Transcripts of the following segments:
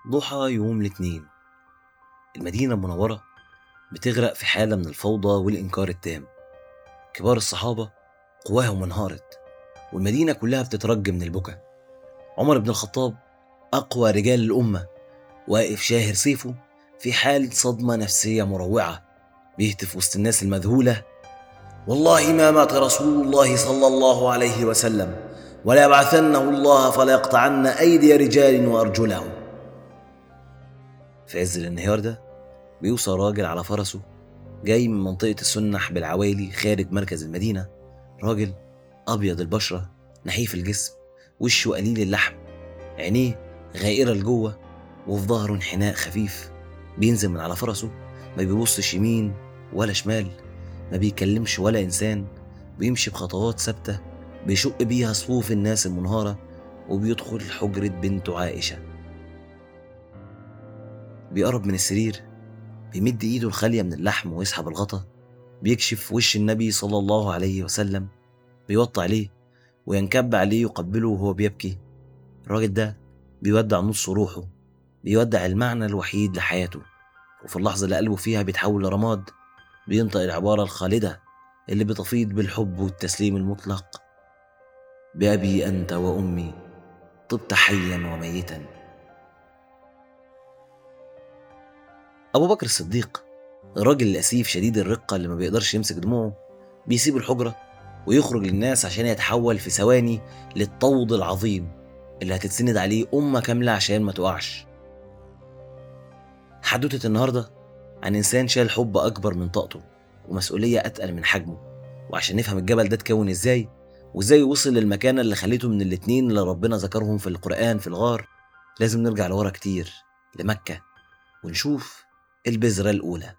ضحى يوم الاثنين المدينة المنورة بتغرق في حالة من الفوضى والإنكار التام كبار الصحابة قواهم انهارت والمدينة كلها بتترج من البكا عمر بن الخطاب أقوى رجال الأمة واقف شاهر سيفه في حالة صدمة نفسية مروعة بيهتف وسط الناس المذهولة والله ما مات رسول الله صلى الله عليه وسلم ولا يبعثنه الله فلا يقطعن أيدي رجال وأرجلهم في عز الانهيار ده بيوصل راجل على فرسه جاي من منطقة السنح بالعوالي خارج مركز المدينة راجل أبيض البشرة نحيف الجسم وشه قليل اللحم عينيه غائرة لجوه وفي ظهره انحناء خفيف بينزل من على فرسه ما بيبصش يمين ولا شمال ما بيكلمش ولا إنسان بيمشي بخطوات ثابتة بيشق بيها صفوف الناس المنهارة وبيدخل حجرة بنته عائشة بيقرب من السرير بيمد ايده الخالية من اللحم ويسحب الغطا بيكشف وش النبي صلى الله عليه وسلم بيوطي عليه وينكب عليه يقبله وهو بيبكي الراجل ده بيودع نص روحه بيودع المعنى الوحيد لحياته وفي اللحظة اللي قلبه فيها بيتحول لرماد بينطق العبارة الخالدة اللي بتفيض بالحب والتسليم المطلق بأبي أنت وأمي طبت حيا وميتا أبو بكر الصديق الراجل الأسيف شديد الرقة اللي ما بيقدرش يمسك دموعه بيسيب الحجرة ويخرج للناس عشان يتحول في ثواني للطود العظيم اللي هتتسند عليه أمة كاملة عشان ما تقعش حدوتة النهاردة عن إنسان شال حب أكبر من طاقته ومسؤولية أتقل من حجمه وعشان نفهم الجبل ده اتكون إزاي وإزاي وصل للمكانة اللي خليته من الاتنين اللي ربنا ذكرهم في القرآن في الغار لازم نرجع لورا كتير لمكة ونشوف البذرة الأولى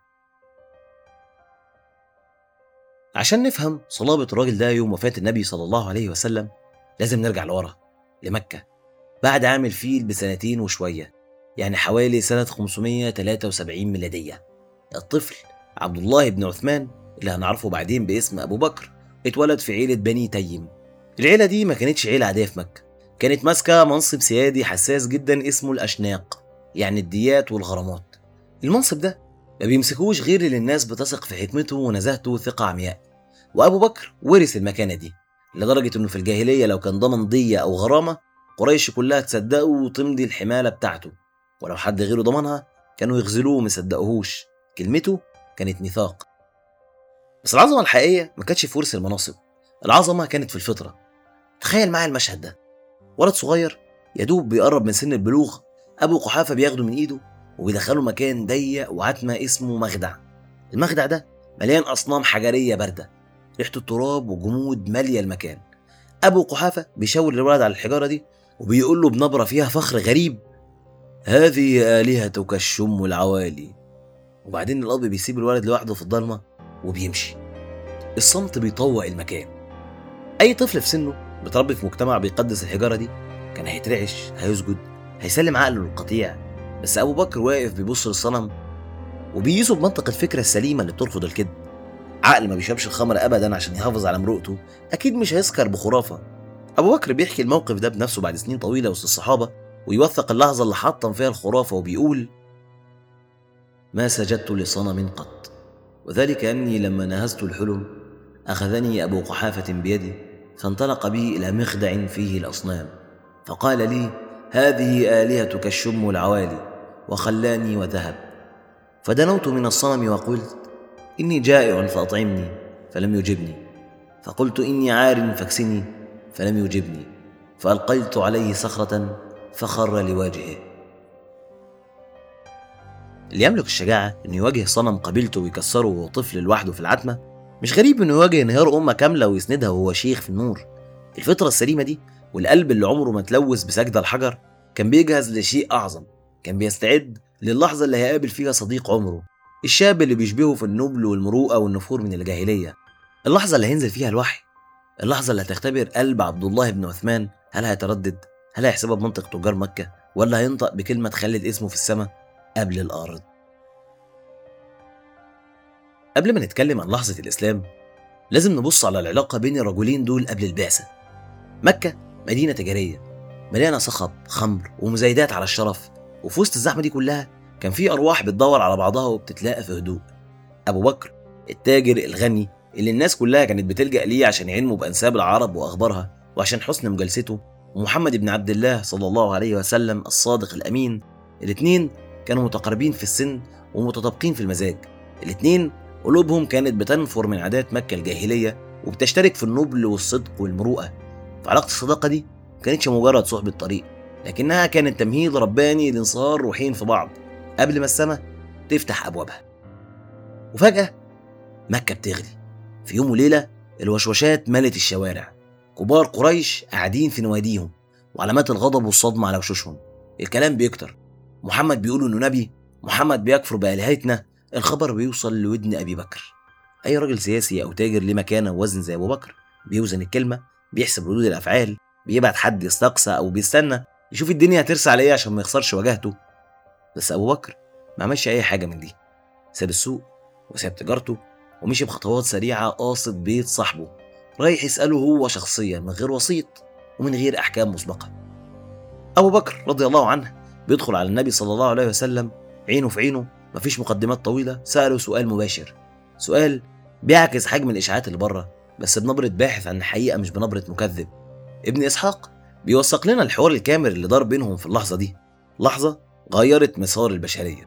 عشان نفهم صلابة الراجل ده يوم وفاة النبي صلى الله عليه وسلم لازم نرجع لورا لمكة بعد عام الفيل بسنتين وشوية يعني حوالي سنة 573 ميلادية الطفل عبد الله بن عثمان اللي هنعرفه بعدين باسم أبو بكر اتولد في عيلة بني تيم العيلة دي ما كانتش عيلة عادية في مكة كانت ماسكة منصب سيادي حساس جدا اسمه الأشناق يعني الديات والغرامات المنصب ده ما بيمسكوش غير اللي الناس بتثق في حكمته ونزاهته ثقة عمياء وأبو بكر ورث المكانة دي لدرجة إنه في الجاهلية لو كان ضمن دية أو غرامة قريش كلها تصدقه وتمضي الحمالة بتاعته ولو حد غيره ضمنها كانوا يغزلوه وما يصدقوهوش كلمته كانت ميثاق بس العظمة الحقيقية ما كانتش في ورث المناصب العظمة كانت في الفطرة تخيل معايا المشهد ده ولد صغير يدوب بيقرب من سن البلوغ أبو قحافة بياخده من إيده وبيدخله مكان ضيق وعتمة اسمه مخدع المخدع ده مليان أصنام حجرية باردة ريحة التراب وجمود مالية المكان أبو قحافة بيشاور الولد على الحجارة دي وبيقول له بنبرة فيها فخر غريب هذه آلهتك الشم العوالي وبعدين الأب بيسيب الولد لوحده في الضلمة وبيمشي الصمت بيطوق المكان أي طفل في سنه بيتربي في مجتمع بيقدس الحجارة دي كان هيترعش هيسجد هيسلم عقله للقطيع بس أبو بكر واقف بيبص للصنم وبيقيسه بمنطق الفكرة السليمة اللي بترفض الكذب عقل ما بيشربش الخمر أبدا عشان يحافظ على مروءته أكيد مش هيسكر بخرافة أبو بكر بيحكي الموقف ده بنفسه بعد سنين طويلة وسط الصحابة ويوثق اللحظة اللي حطم فيها الخرافة وبيقول ما سجدت لصنم قط وذلك أني لما نهزت الحلم أخذني أبو قحافة بيدي فانطلق بي إلى مخدع فيه الأصنام فقال لي هذه آلهتك الشم العوالي وخلاني وذهب فدنوت من الصنم وقلت إني جائع فأطعمني فلم يجبني فقلت إني عار فاكسني فلم يجبني فألقيت عليه صخرة فخر لوجهه اللي يملك الشجاعة إنه يواجه صنم قبيلته ويكسره وهو طفل لوحده في العتمة مش غريب إنه يواجه انهيار أمة كاملة ويسندها وهو شيخ في النور الفطرة السليمة دي والقلب اللي عمره ما تلوث بسجدة الحجر كان بيجهز لشيء أعظم كان بيستعد للحظة اللي هيقابل فيها صديق عمره الشاب اللي بيشبهه في النبل والمروءة والنفور من الجاهلية اللحظة اللي هينزل فيها الوحي اللحظة اللي هتختبر قلب عبد الله بن عثمان هل هيتردد هل هيحسبها بمنطق تجار مكة ولا هينطق بكلمة تخلد اسمه في السماء قبل الأرض قبل ما نتكلم عن لحظة الإسلام لازم نبص على العلاقة بين الرجلين دول قبل البعثة مكة مدينة تجارية مليانة صخب خمر ومزايدات على الشرف وفي وسط الزحمة دي كلها كان في أرواح بتدور على بعضها وبتتلاقى في هدوء أبو بكر التاجر الغني اللي الناس كلها كانت بتلجأ ليه عشان يعلموا بأنساب العرب وأخبارها وعشان حسن مجالسته ومحمد بن عبد الله صلى الله عليه وسلم الصادق الأمين الاتنين كانوا متقاربين في السن ومتطابقين في المزاج الاتنين قلوبهم كانت بتنفر من عادات مكة الجاهلية وبتشترك في النبل والصدق والمروءة فعلاقة الصداقة دي ما كانتش مجرد صحبة طريق لكنها كانت تمهيد رباني لانصهار روحين في بعض قبل ما السماء تفتح أبوابها وفجأة مكة بتغلي في يوم وليلة الوشوشات ملت الشوارع كبار قريش قاعدين في نواديهم وعلامات الغضب والصدمة على وشوشهم الكلام بيكتر محمد بيقول انه نبي محمد بيكفر بآلهتنا الخبر بيوصل لودن أبي بكر أي راجل سياسي أو تاجر ليه مكانة ووزن زي أبو بكر بيوزن الكلمة بيحسب ردود الأفعال بيبعت حد يستقصى أو بيستنى يشوف الدنيا هترسى على إيه عشان ما يخسرش واجهته بس أبو بكر ما عملش أي حاجة من دي ساب السوق وساب تجارته ومشي بخطوات سريعة قاصد بيت صاحبه رايح يسأله هو شخصيا من غير وسيط ومن غير أحكام مسبقة أبو بكر رضي الله عنه بيدخل على النبي صلى الله عليه وسلم عينه في عينه مفيش مقدمات طويلة سأله سؤال مباشر سؤال بيعكس حجم الإشاعات اللي بره بس بنبرة باحث عن الحقيقة مش بنبرة مكذب ابن إسحاق بيوثق لنا الحوار الكامل اللي دار بينهم في اللحظة دي لحظة غيرت مسار البشرية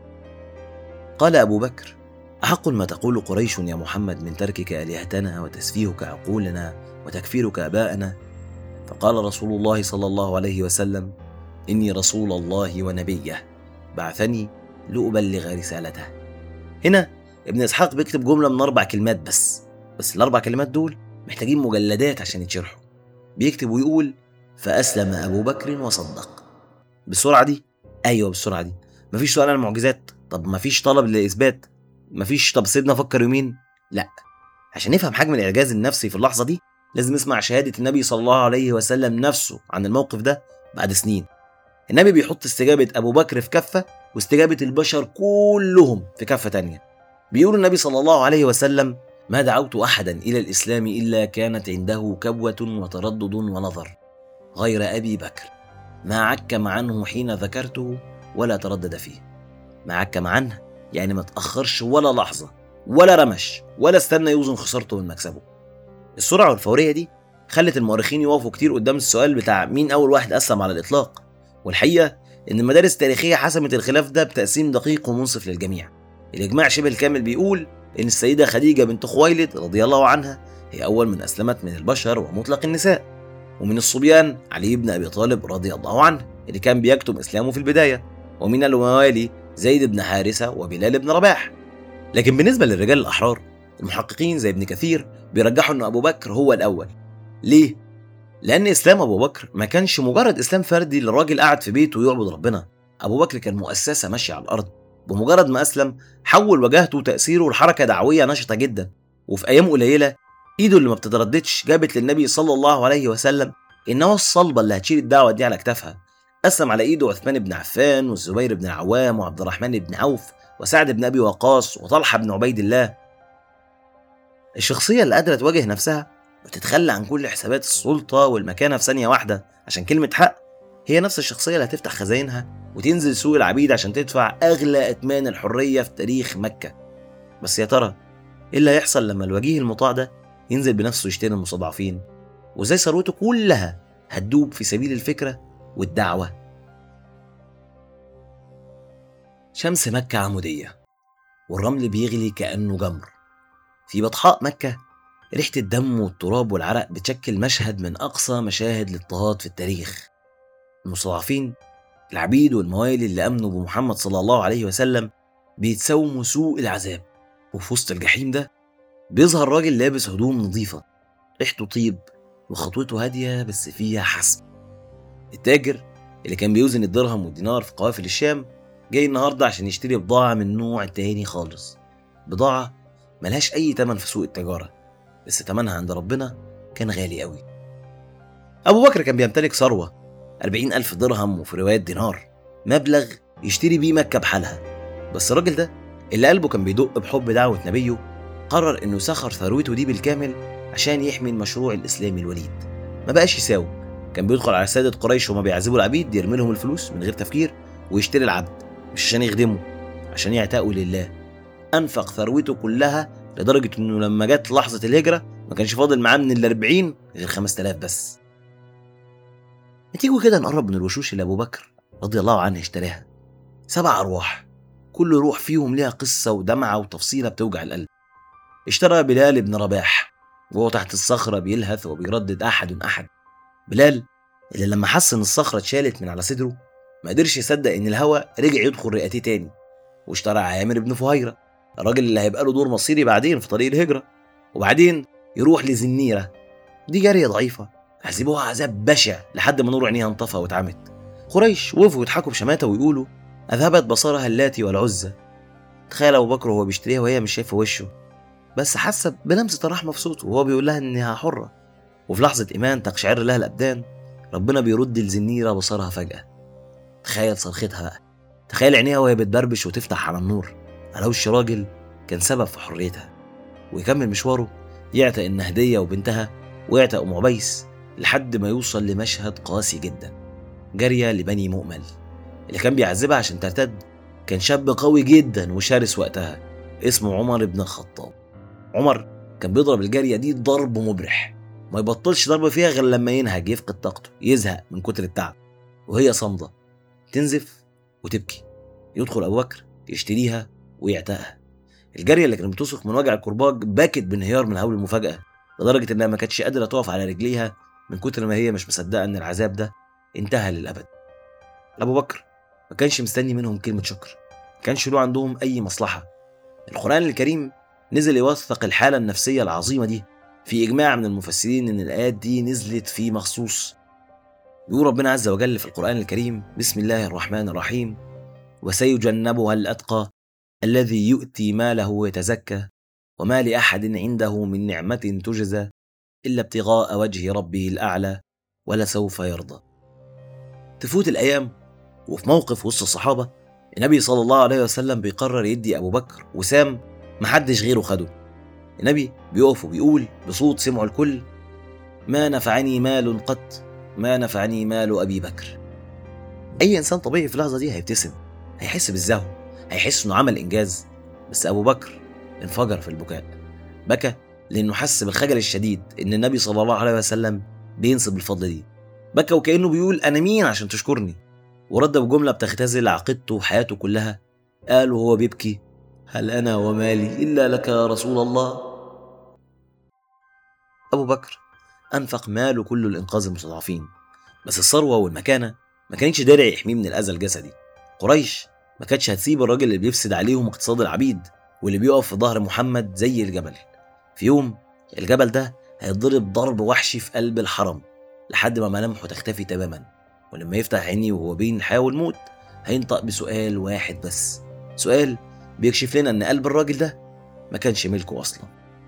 قال أبو بكر أحق ما تقول قريش يا محمد من تركك آلهتنا وتسفيهك عقولنا وتكفيرك آباءنا فقال رسول الله صلى الله عليه وسلم إني رسول الله ونبيه بعثني لأبلغ رسالته هنا ابن إسحاق بيكتب جملة من أربع كلمات بس بس الأربع كلمات دول محتاجين مجلدات عشان يتشرحوا بيكتب ويقول فأسلم أبو بكر وصدق بالسرعة دي أيوة بالسرعة دي مفيش سؤال عن المعجزات طب مفيش طلب للإثبات مفيش طب سيبنا أفكر يومين لا عشان نفهم حجم الإعجاز النفسي في اللحظة دي لازم نسمع شهادة النبي صلى الله عليه وسلم نفسه عن الموقف ده بعد سنين النبي بيحط استجابة أبو بكر في كفة واستجابة البشر كلهم في كفة تانية بيقول النبي صلى الله عليه وسلم ما دعوت أحدا إلى الإسلام إلا كانت عنده كبوة وتردد ونظر غير أبي بكر ما عكم عنه حين ذكرته ولا تردد فيه ما عكم عنه يعني ما تأخرش ولا لحظة ولا رمش ولا استنى يوزن خسارته من مكسبه السرعة والفورية دي خلت المؤرخين يقفوا كتير قدام السؤال بتاع مين أول واحد أسلم على الإطلاق والحقيقة إن المدارس التاريخية حسمت الخلاف ده بتقسيم دقيق ومنصف للجميع الإجماع شبه الكامل بيقول إن السيدة خديجة بنت خويلد رضي الله عنها هي أول من أسلمت من البشر ومطلق النساء ومن الصبيان علي بن أبي طالب رضي الله عنه اللي كان بيكتم إسلامه في البداية ومن الموالي زيد بن حارثة وبلال بن رباح لكن بالنسبة للرجال الأحرار المحققين زي ابن كثير بيرجحوا أن أبو بكر هو الأول ليه؟ لأن إسلام أبو بكر ما كانش مجرد إسلام فردي للراجل قاعد في بيته ويعبد ربنا أبو بكر كان مؤسسة ماشية على الأرض بمجرد ما أسلم حول وجهته وتأثيره لحركة دعوية نشطة جدا وفي أيام قليلة إيده اللي ما بتترددش جابت للنبي صلى الله عليه وسلم النواة الصلبة اللي هتشيل الدعوة دي على كتافها أسلم على إيده عثمان بن عفان والزبير بن العوام وعبد الرحمن بن عوف وسعد بن أبي وقاص وطلحة بن عبيد الله الشخصية اللي قادرة تواجه نفسها وتتخلى عن كل حسابات السلطة والمكانة في ثانية واحدة عشان كلمة حق هي نفس الشخصية اللي هتفتح خزاينها وتنزل سوق العبيد عشان تدفع أغلى أتمان الحرية في تاريخ مكة بس يا ترى إيه اللي هيحصل لما الوجيه المطاع ده ينزل بنفسه يشتري المستضعفين وزي ثروته كلها هتدوب في سبيل الفكرة والدعوة شمس مكة عمودية والرمل بيغلي كأنه جمر في بطحاء مكة ريحة الدم والتراب والعرق بتشكل مشهد من أقصى مشاهد الاضطهاد في التاريخ المستضعفين العبيد والموالي اللي أمنوا بمحمد صلى الله عليه وسلم بيتساوموا سوء العذاب وفي وسط الجحيم ده بيظهر راجل لابس هدوم نظيفة ريحته طيب وخطوته هادية بس فيها حسم التاجر اللي كان بيوزن الدرهم والدينار في قوافل الشام جاي النهاردة عشان يشتري بضاعة من نوع تاني خالص بضاعة ملهاش أي تمن في سوق التجارة بس تمنها عند ربنا كان غالي قوي أبو بكر كان بيمتلك ثروة أربعين ألف درهم وفي روايات دينار مبلغ يشتري بيه مكة بحالها بس الراجل ده اللي قلبه كان بيدق بحب دعوة نبيه قرر إنه سخر ثروته دي بالكامل عشان يحمي المشروع الإسلامي الوليد ما بقاش يساوم كان بيدخل على سادة قريش وما بيعذبوا العبيد يرمي لهم الفلوس من غير تفكير ويشتري العبد مش عشان يخدمه عشان يعتقوا لله انفق ثروته كلها لدرجه انه لما جت لحظه الهجره ما كانش فاضل معاه من ال 40 غير 5000 بس تيجوا كده نقرب من الوشوش اللي ابو بكر رضي الله عنه اشتراها سبع ارواح كل روح فيهم ليها قصه ودمعه وتفصيله بتوجع القلب اشترى بلال بن رباح وهو تحت الصخره بيلهث وبيردد احد احد بلال اللي لما حس ان الصخره اتشالت من على صدره ما قدرش يصدق ان الهواء رجع يدخل رئتيه تاني واشترى عامر بن فهيره الراجل اللي هيبقى له دور مصيري بعدين في طريق الهجره وبعدين يروح لزنيره دي جاريه ضعيفه عذبوها عذاب بشع لحد ما نور عينيها انطفى واتعمت قريش وقفوا يضحكوا بشماته ويقولوا اذهبت بصرها اللاتي والعزى تخيل ابو بكر وهو بيشتريها وهي مش شايفه وشه بس حاسه بلمسه الرحمه في صوته وهو بيقول لها انها حره وفي لحظه ايمان تقشعر لها الابدان ربنا بيرد لزنيره بصرها فجاه تخيل صرختها بقى تخيل عينيها وهي بتبربش وتفتح على النور على وش راجل كان سبب في حريتها ويكمل مشواره يعتق إن هدية وبنتها ويعتق أم عبيس لحد ما يوصل لمشهد قاسي جدا جارية لبني مؤمل اللي كان بيعذبها عشان ترتد كان شاب قوي جدا وشرس وقتها اسمه عمر بن الخطاب عمر كان بيضرب الجارية دي ضرب مبرح ما يبطلش ضرب فيها غير لما ينهج يفقد طاقته يزهق من كتر التعب وهي صامدة تنزف وتبكي يدخل أبو بكر يشتريها ويعتقها الجارية اللي كانت بتصرخ من وجع الكرباج بكت بانهيار من هول المفاجأة لدرجة إنها ما كانتش قادرة تقف على رجليها من كتر ما هي مش مصدقة إن العذاب ده انتهى للأبد أبو بكر ما كانش مستني منهم كلمة شكر ما كانش له عندهم أي مصلحة القرآن الكريم نزل يوثق الحالة النفسية العظيمة دي في إجماع من المفسرين إن الآيات دي نزلت في مخصوص يقول ربنا عز وجل في القرآن الكريم بسم الله الرحمن الرحيم وسيجنبها الأتقى الذي يؤتي ماله ويتزكى وما لأحد عنده من نعمة تجزى إلا ابتغاء وجه ربه الأعلى ولسوف يرضى تفوت الأيام وفي موقف وسط الصحابة النبي صلى الله عليه وسلم بيقرر يدي أبو بكر وسام محدش غيره خده النبي بيقف وبيقول بصوت سمعه الكل ما نفعني مال قط ما نفعني مال أبي بكر أي إنسان طبيعي في اللحظة دي هيبتسم هيحس بالزهو هيحس إنه عمل إنجاز بس أبو بكر انفجر في البكاء بكى لأنه حس بالخجل الشديد إن النبي صلى الله عليه وسلم بينسب الفضل دي بكى وكأنه بيقول أنا مين عشان تشكرني ورد بجملة بتختزل عقيدته وحياته كلها قال وهو بيبكي هل أنا ومالي إلا لك يا رسول الله أبو بكر أنفق ماله كله لإنقاذ المستضعفين بس الثروة والمكانة ما كانتش درع يحميه من الأذى الجسدي قريش ما كانتش هتسيب الراجل اللي بيفسد عليهم اقتصاد العبيد واللي بيقف في ظهر محمد زي الجبل في يوم الجبل ده هيتضرب ضرب وحشي في قلب الحرم لحد ما ملامحه تختفي تماما ولما يفتح عينيه وهو بين الحياة والموت هينطق بسؤال واحد بس سؤال بيكشف لنا ان قلب الراجل ده ما كانش ملكه اصلا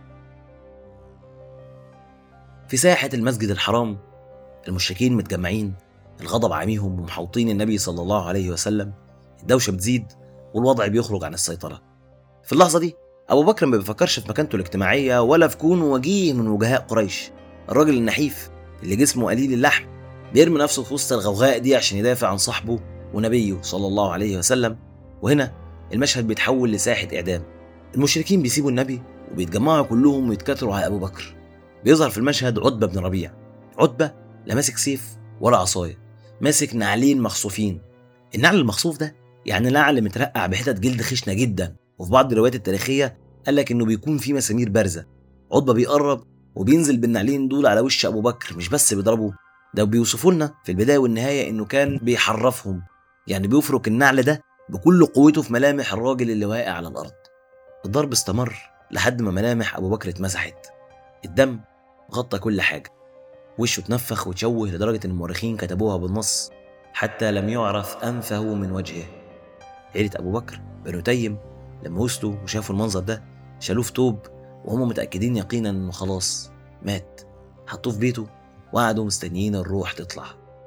في ساحة المسجد الحرام المشركين متجمعين الغضب عاميهم ومحوطين النبي صلى الله عليه وسلم الدوشة بتزيد والوضع بيخرج عن السيطرة في اللحظة دي أبو بكر ما بيفكرش في مكانته الاجتماعية ولا في كونه وجيه من وجهاء قريش الراجل النحيف اللي جسمه قليل اللحم بيرمي نفسه في وسط الغوغاء دي عشان يدافع عن صاحبه ونبيه صلى الله عليه وسلم وهنا المشهد بيتحول لساحة إعدام المشركين بيسيبوا النبي وبيتجمعوا كلهم ويتكاتروا على أبو بكر بيظهر في المشهد عتبة بن ربيع عتبة لا ماسك سيف ولا عصاية ماسك نعلين مخصوفين النعل المخصوف ده يعني نعل مترقع بحتت جلد خشنة جدا وفي بعض الروايات التاريخية قال لك إنه بيكون فيه مسامير بارزة عتبة بيقرب وبينزل بالنعلين دول على وش أبو بكر مش بس بيضربه ده بيوصفوا لنا في البداية والنهاية إنه كان بيحرفهم يعني بيفرك النعل ده بكل قوته في ملامح الراجل اللي واقع على الأرض الضرب استمر لحد ما ملامح أبو بكر اتمسحت الدم غطى كل حاجة وشه اتنفخ وتشوه لدرجة إن المؤرخين كتبوها بالنص حتى لم يعرف أنفه من وجهه عيلة أبو بكر بنو تيم لما وصلوا وشافوا المنظر ده شالوه في توب وهم متأكدين يقينا إنه خلاص مات حطوه في بيته وقعدوا مستنيين الروح تطلع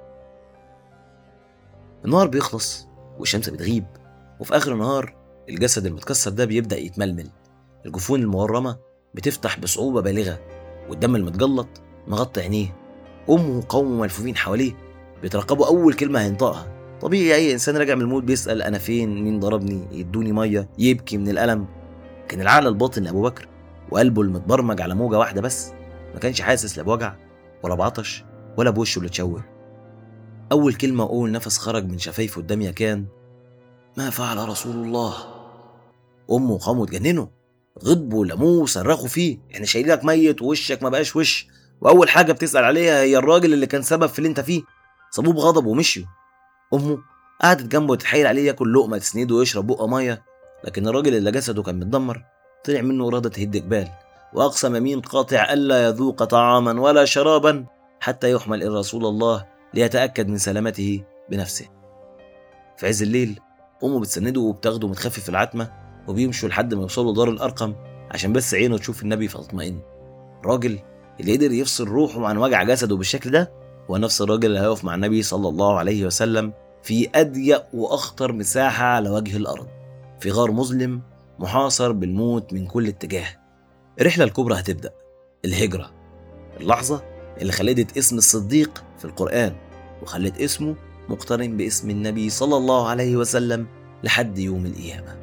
النهار بيخلص والشمس بتغيب وفي آخر النهار الجسد المتكسر ده بيبدأ يتململ الجفون المورمة بتفتح بصعوبة بالغة والدم المتجلط مغطي عينيه أمه وقومه ملفوفين حواليه بيترقبوا أول كلمة هينطقها طبيعي اي انسان راجع من الموت بيسال انا فين مين ضربني يدوني ميه يبكي من الالم كان العقل الباطن لابو بكر وقلبه المتبرمج على موجه واحده بس ما كانش حاسس لا بوجع ولا بعطش ولا بوشه اللي اتشوه اول كلمه واول نفس خرج من شفايفه قدامي كان ما فعل رسول الله امه وقاموا اتجننوا غضبوا لموه صرخوا فيه احنا شايلينك ميت ووشك ما بقاش وش واول حاجه بتسال عليها هي الراجل اللي كان سبب في اللي انت فيه صابوه بغضب ومشيوا امه قعدت جنبه وتتحايل عليه ياكل لقمه تسنده ويشرب بقه ميه لكن الراجل اللي جسده كان متدمر طلع منه إرادة تهد جبال وأقسم يمين قاطع ألا يذوق طعاما ولا شرابا حتى يحمل إلى رسول الله ليتأكد من سلامته بنفسه في عز الليل أمه بتسنده وبتاخده متخفف العتمة وبيمشوا لحد ما يوصلوا دار الأرقم عشان بس عينه تشوف النبي فتطمئن الراجل اللي قدر يفصل روحه عن وجع جسده بالشكل ده هو نفس الراجل اللي هيقف مع النبي صلى الله عليه وسلم في أضيق وأخطر مساحة على وجه الأرض في غار مظلم محاصر بالموت من كل اتجاه الرحلة الكبرى هتبدأ الهجرة اللحظة اللي خلدت اسم الصديق في القرآن وخلت اسمه مقترن باسم النبي صلى الله عليه وسلم لحد يوم القيامة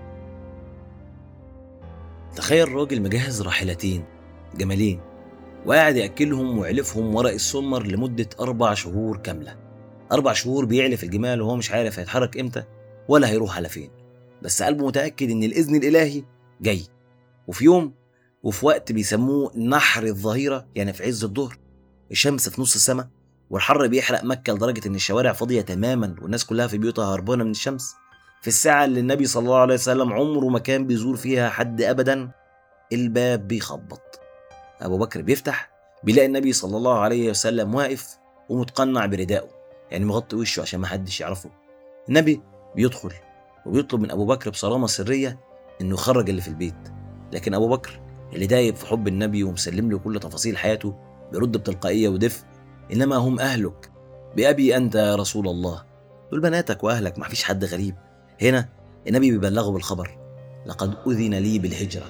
تخيل راجل مجهز راحلتين جمالين وقاعد يأكلهم ويعلفهم ورق السمر لمدة أربع شهور كاملة أربع شهور بيعلف الجمال وهو مش عارف هيتحرك إمتى ولا هيروح على فين بس قلبه متأكد إن الإذن الإلهي جاي وفي يوم وفي وقت بيسموه نحر الظهيرة يعني في عز الظهر الشمس في نص السماء والحر بيحرق مكة لدرجة إن الشوارع فاضية تماما والناس كلها في بيوتها هربانة من الشمس في الساعة اللي النبي صلى الله عليه وسلم عمره ما كان بيزور فيها حد أبدا الباب بيخبط أبو بكر بيفتح بيلاقي النبي صلى الله عليه وسلم واقف ومتقنع بردائه يعني مغطي وشه عشان ما حدش يعرفه النبي بيدخل وبيطلب من ابو بكر بصرامه سريه انه يخرج اللي في البيت لكن ابو بكر اللي دايب في حب النبي ومسلم له كل تفاصيل حياته بيرد بتلقائيه ودفء انما هم اهلك بابي انت يا رسول الله دول بناتك واهلك ما فيش حد غريب هنا النبي بيبلغه بالخبر لقد اذن لي بالهجره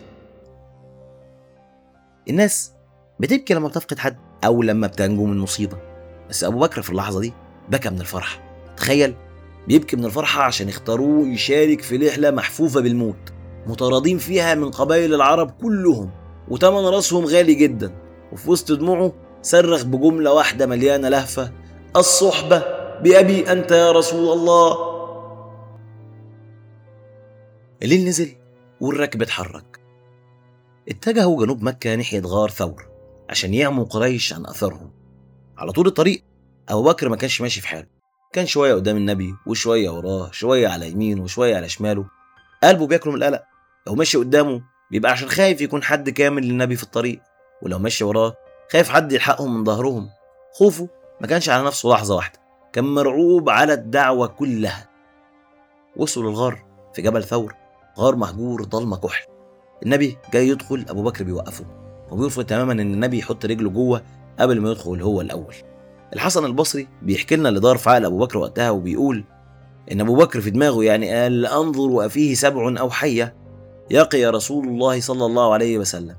الناس بتبكي لما بتفقد حد او لما بتنجو من مصيبه بس ابو بكر في اللحظه دي بكى من الفرح تخيل بيبكي من الفرحة عشان اختاروه يشارك في رحلة محفوفة بالموت مطاردين فيها من قبائل العرب كلهم وتمن راسهم غالي جدا وفي وسط دموعه صرخ بجملة واحدة مليانة لهفة الصحبة بأبي أنت يا رسول الله الليل نزل والركب اتحرك اتجهوا جنوب مكة ناحية غار ثور عشان يعموا قريش عن أثرهم على طول الطريق أبو بكر ما كانش ماشي في حاله كان شوية قدام النبي وشوية وراه شوية على يمينه وشوية على شماله قلبه بياكله من القلق لو ماشي قدامه بيبقى عشان خايف يكون حد كامل للنبي في الطريق ولو ماشي وراه خايف حد يلحقهم من ظهرهم خوفه ما كانش على نفسه لحظة واحدة كان مرعوب على الدعوة كلها وصلوا للغار في جبل ثور غار مهجور ضلمة كحل النبي جاي يدخل أبو بكر بيوقفه وبيرفض تماما إن النبي يحط رجله جوه قبل ما يدخل هو الأول الحسن البصري بيحكي لنا اللي دار في عقل ابو بكر وقتها وبيقول ان ابو بكر في دماغه يعني قال انظر وافيه سبع او حيه يقي رسول الله صلى الله عليه وسلم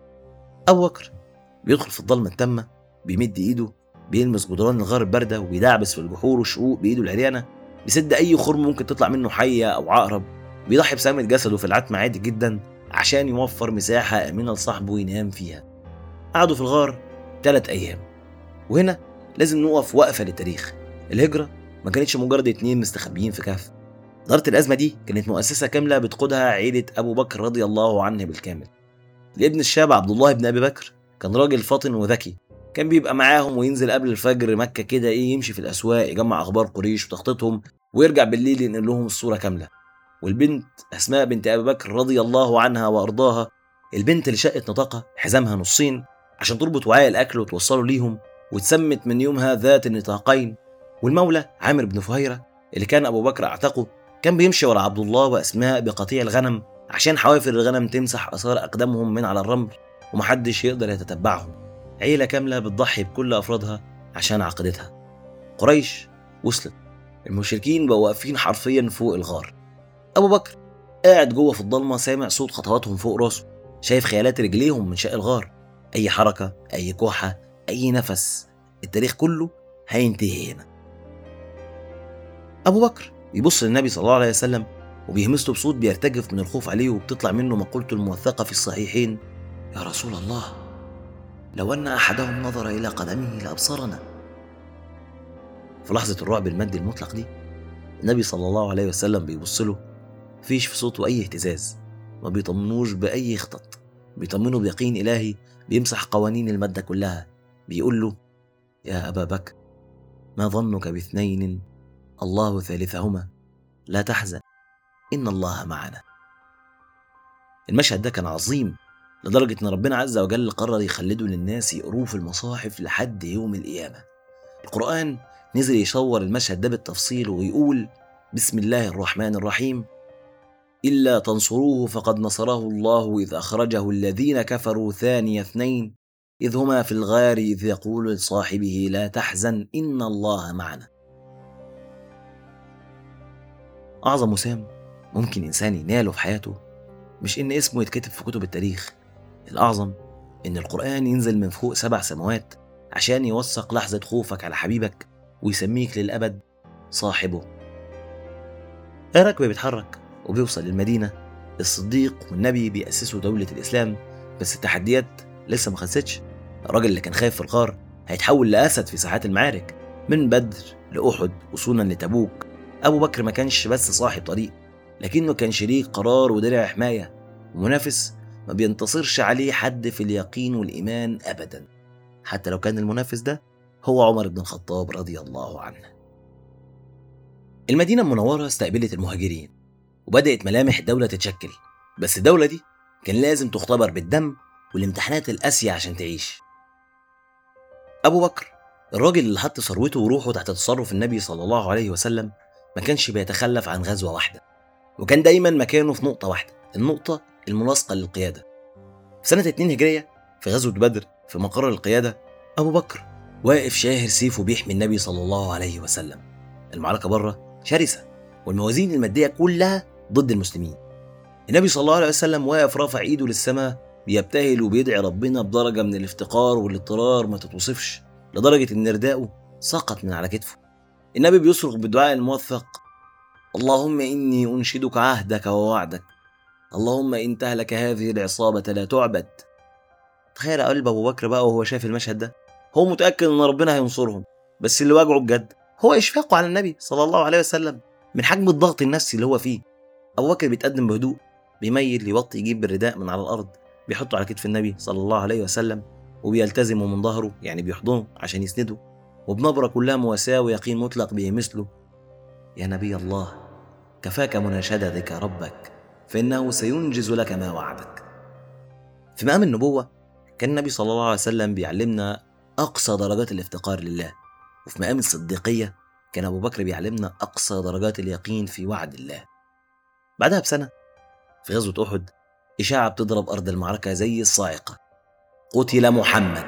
ابو بكر بيدخل في الضلمه التامه بيمد ايده بيلمس جدران الغار البارده وبيدعبس في الجحور والشقوق بايده العريانه بيسد اي خرم ممكن تطلع منه حيه او عقرب بيضحي بسامة جسده في العتمة عادي جدا عشان يوفر مساحة آمنة لصاحبه ينام فيها قعدوا في الغار ثلاث أيام وهنا لازم نقف وقفه للتاريخ الهجره ما كانتش مجرد اتنين مستخبيين في كهف إدارة الأزمة دي كانت مؤسسة كاملة بتقودها عيلة أبو بكر رضي الله عنه بالكامل. الابن الشاب عبد الله بن أبي بكر كان راجل فاطن وذكي، كان بيبقى معاهم وينزل قبل الفجر مكة كده إيه يمشي في الأسواق يجمع أخبار قريش وتخطيطهم ويرجع بالليل ينقل لهم الصورة كاملة. والبنت أسماء بنت أبي بكر رضي الله عنها وأرضاها البنت اللي شقت نطاقها حزامها نصين عشان تربط وعاء الأكل وتوصله ليهم واتسمت من يومها ذات النطاقين والمولى عامر بن فهيرة اللي كان أبو بكر أعتقه كان بيمشي ورا عبد الله وأسماء بقطيع الغنم عشان حوافر الغنم تمسح آثار أقدامهم من على الرمل ومحدش يقدر يتتبعهم عيلة كاملة بتضحي بكل أفرادها عشان عقيدتها قريش وصلت المشركين بقوا واقفين حرفيا فوق الغار أبو بكر قاعد جوه في الضلمة سامع صوت خطواتهم فوق راسه شايف خيالات رجليهم من شق الغار أي حركة أي كوحة أي نفس التاريخ كله هينتهي هنا أبو بكر بيبص للنبي صلى الله عليه وسلم وبيهمس له بصوت بيرتجف من الخوف عليه وبتطلع منه مقولته الموثقة في الصحيحين يا رسول الله لو أن أحدهم نظر إلى قدمه لأبصرنا في لحظة الرعب المادي المطلق دي النبي صلى الله عليه وسلم بيبص له مفيش في صوته أي اهتزاز ما بيطمنوش بأي خطط بيطمنه بيقين إلهي بيمسح قوانين المادة كلها بيقول له يا أبا بكر ما ظنك باثنين الله ثالثهما لا تحزن إن الله معنا المشهد ده كان عظيم لدرجة إن ربنا عز وجل قرر يخلده للناس يقروه في المصاحف لحد يوم القيامة القرآن نزل يصور المشهد ده بالتفصيل ويقول بسم الله الرحمن الرحيم إلا تنصروه فقد نصره الله إذ أخرجه الذين كفروا ثاني اثنين إذ هما في الغار إذ يقول لصاحبه لا تحزن إن الله معنا أعظم وسام ممكن إنسان يناله في حياته مش إن اسمه يتكتب في كتب التاريخ الأعظم إن القرآن ينزل من فوق سبع سماوات عشان يوثق لحظة خوفك على حبيبك ويسميك للأبد صاحبه الركب بيتحرك وبيوصل للمدينة الصديق والنبي بيأسسوا دولة الإسلام بس التحديات لسه ما خلصتش الراجل اللي كان خايف في الغار هيتحول لأسد في ساحات المعارك من بدر لأحد وصولا لتبوك أبو بكر ما كانش بس صاحب طريق لكنه كان شريك قرار ودرع حماية ومنافس ما بينتصرش عليه حد في اليقين والإيمان أبدا حتى لو كان المنافس ده هو عمر بن الخطاب رضي الله عنه المدينة المنورة استقبلت المهاجرين وبدأت ملامح الدولة تتشكل بس الدولة دي كان لازم تختبر بالدم والامتحانات القاسية عشان تعيش أبو بكر الراجل اللي حط ثروته وروحه تحت تصرف النبي صلى الله عليه وسلم ما كانش بيتخلف عن غزوة واحدة وكان دايما مكانه في نقطة واحدة النقطة الملاصقة للقيادة في سنة 2 هجرية في غزوة بدر في مقر القيادة أبو بكر واقف شاهر سيفه بيحمي النبي صلى الله عليه وسلم المعركة بره شرسة والموازين المادية كلها ضد المسلمين النبي صلى الله عليه وسلم واقف رافع ايده للسماء بيبتهل وبيدعي ربنا بدرجة من الافتقار والاضطرار ما تتوصفش لدرجة إن رداءه سقط من على كتفه النبي بيصرخ بالدعاء الموثق اللهم إني أنشدك عهدك ووعدك اللهم إن تهلك هذه العصابة لا تعبد تخيل قلب أبو بكر بقى وهو شايف المشهد ده هو متأكد إن ربنا هينصرهم بس اللي واجعه بجد هو إشفاقه على النبي صلى الله عليه وسلم من حجم الضغط النفسي اللي هو فيه أبو بكر بيتقدم بهدوء بيميل يوطي يجيب الرداء من على الأرض بيحطه على كتف النبي صلى الله عليه وسلم وبيلتزمه من ظهره يعني بيحضنه عشان يسنده وبنبرة كلها مواساة ويقين مطلق بيمثله يا نبي الله كفاك مناشدتك ربك فإنه سينجز لك ما وعدك في مقام النبوة كان النبي صلى الله عليه وسلم بيعلمنا أقصى درجات الافتقار لله وفي مقام الصديقية كان أبو بكر بيعلمنا أقصى درجات اليقين في وعد الله بعدها بسنة في غزوة أحد إشاعة بتضرب أرض المعركة زي الصاعقة قتل محمد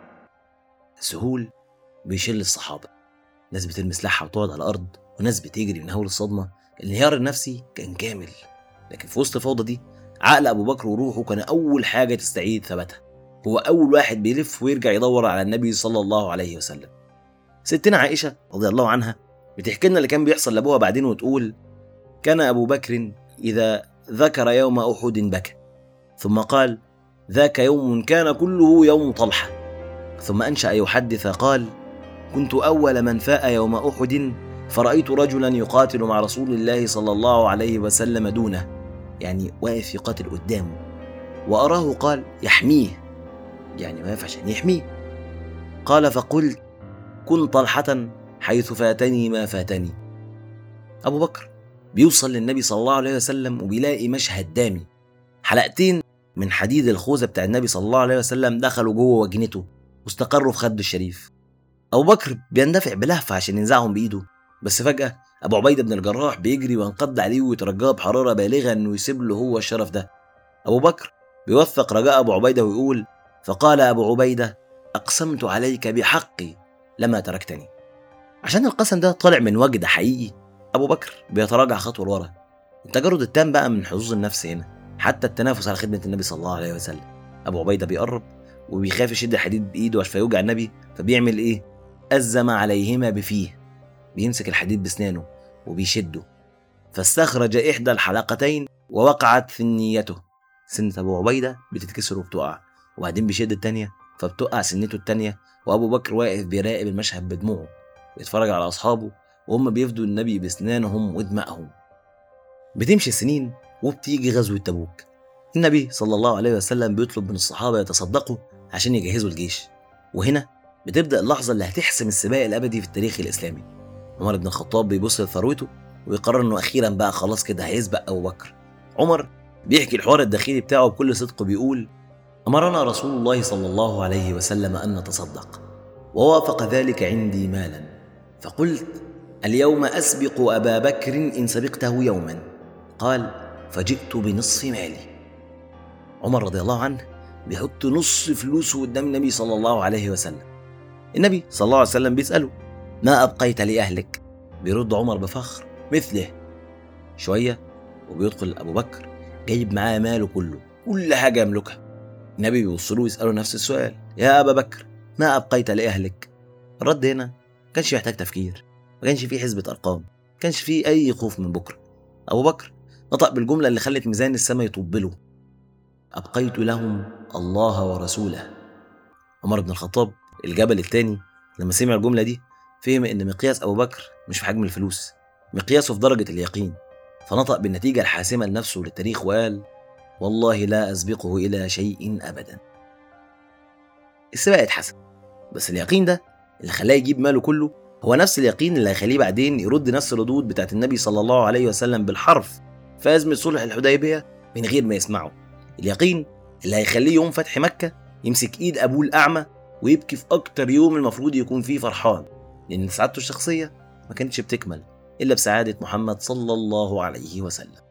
سهول بيشل الصحابة ناس بترمي سلاحها وتقعد على الأرض وناس بتجري من هول الصدمة الانهيار النفسي كان كامل لكن في وسط الفوضى دي عقل أبو بكر وروحه كان أول حاجة تستعيد ثباتها هو أول واحد بيلف ويرجع يدور على النبي صلى الله عليه وسلم ستنا عائشة رضي الله عنها بتحكي لنا اللي كان بيحصل لأبوها بعدين وتقول كان أبو بكر إذا ذكر يوم أحد بكى ثم قال ذاك يوم كان كله يوم طلحة ثم أنشأ يحدث قال كنت أول من فاء يوم أحد فرأيت رجلا يقاتل مع رسول الله صلى الله عليه وسلم دونه يعني واقف يقاتل قدامه وأراه قال يحميه يعني واقف عشان يحميه قال فقلت كن طلحة حيث فاتني ما فاتني أبو بكر بيوصل للنبي صلى الله عليه وسلم وبيلاقي مشهد دامي حلقتين من حديد الخوذة بتاع النبي صلى الله عليه وسلم دخلوا جوه وجنته واستقروا في خده الشريف أبو بكر بيندفع بلهفة عشان ينزعهم بإيده بس فجأة أبو عبيدة بن الجراح بيجري وينقض عليه ويترجاه بحرارة بالغة إنه يسيب له هو الشرف ده أبو بكر بيوثق رجاء أبو عبيدة ويقول فقال أبو عبيدة أقسمت عليك بحقي لما تركتني عشان القسم ده طالع من وجد حقيقي أبو بكر بيتراجع خطوة لورا التجرد التام بقى من حظوظ النفس هنا حتى التنافس على خدمة النبي صلى الله عليه وسلم أبو عبيدة بيقرب وبيخاف يشد الحديد بإيده عشان فيوجع النبي فبيعمل إيه؟ أزم عليهما بفيه بيمسك الحديد بسنانه وبيشده فاستخرج إحدى الحلقتين ووقعت في نيته سنة أبو عبيدة بتتكسر وبتقع وبعدين بيشد التانية فبتقع سنته التانية وأبو بكر واقف بيراقب المشهد بدموعه بيتفرج على أصحابه وهم بيفدوا النبي بأسنانهم ودمائهم بتمشي السنين وبتيجي غزوة تبوك النبي صلى الله عليه وسلم بيطلب من الصحابة يتصدقوا عشان يجهزوا الجيش وهنا بتبدأ اللحظة اللي هتحسم السباق الأبدي في التاريخ الإسلامي عمر بن الخطاب بيبص لثروته ويقرر إنه أخيرا بقى خلاص كده هيسبق أبو بكر عمر بيحكي الحوار الداخلي بتاعه بكل صدق بيقول أمرنا رسول الله صلى الله عليه وسلم أن نتصدق ووافق ذلك عندي مالا فقلت اليوم أسبق أبا بكر إن سبقته يوما قال فجئت بنصف مالي عمر رضي الله عنه بيحط نص فلوسه قدام النبي صلى الله عليه وسلم النبي صلى الله عليه وسلم بيسأله ما أبقيت لأهلك بيرد عمر بفخر مثله شوية وبيدخل أبو بكر جايب معاه ماله كله كل حاجة يملكها النبي بيبص له ويسأله نفس السؤال يا أبا بكر ما أبقيت لأهلك الرد هنا ما كانش محتاج تفكير ما كانش فيه حسبة أرقام ما كانش فيه أي خوف من بكرة أبو بكر نطق بالجملة اللي خلت ميزان السماء يطب له أبقيت لهم الله ورسوله عمر بن الخطاب الجبل الثاني لما سمع الجملة دي فهم إن مقياس أبو بكر مش في حجم الفلوس مقياسه في درجة اليقين فنطق بالنتيجة الحاسمة لنفسه للتاريخ وقال والله لا أسبقه إلى شيء أبدا السباق اتحسن بس اليقين ده اللي خلاه يجيب ماله كله هو نفس اليقين اللي هيخليه بعدين يرد نفس الردود بتاعت النبي صلى الله عليه وسلم بالحرف في أزمة صلح الحديبية من غير ما يسمعه اليقين اللي هيخليه يوم فتح مكة يمسك إيد أبوه الأعمى ويبكي في أكتر يوم المفروض يكون فيه فرحان لأن سعادته الشخصية ما كانتش بتكمل إلا بسعادة محمد صلى الله عليه وسلم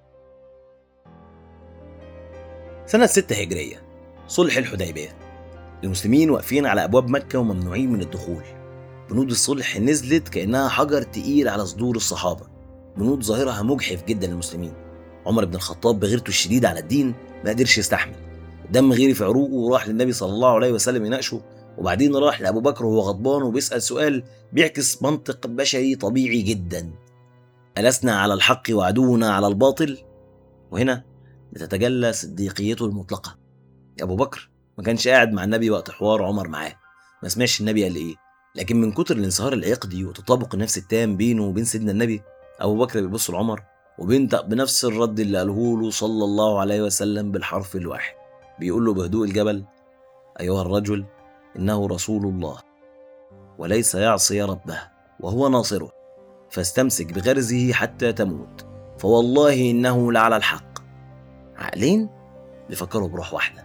سنة ستة هجرية صلح الحديبية المسلمين واقفين على أبواب مكة وممنوعين من الدخول بنود الصلح نزلت كأنها حجر تقيل على صدور الصحابة بنود ظاهرها مجحف جدا للمسلمين عمر بن الخطاب بغيرته الشديدة على الدين ما قدرش يستحمل دم غيري في عروقه وراح للنبي صلى الله عليه وسلم يناقشه وبعدين راح لأبو بكر وهو غضبان وبيسأل سؤال بيعكس منطق بشري طبيعي جدا ألسنا على الحق وعدونا على الباطل وهنا بتتجلى صديقيته المطلقة أبو بكر ما كانش قاعد مع النبي وقت حوار عمر معاه ما سمعش النبي قال إيه لكن من كتر الانصهار العقدي وتطابق النفس التام بينه وبين سيدنا النبي أبو بكر بيبص لعمر وبينطق بنفس الرد اللي قاله له صلى الله عليه وسلم بالحرف الواحد بيقول له بهدوء الجبل أيها الرجل إنه رسول الله وليس يعصي ربه وهو ناصره فاستمسك بغرزه حتى تموت فوالله إنه لعلى الحق عقلين بيفكروا بروح واحدة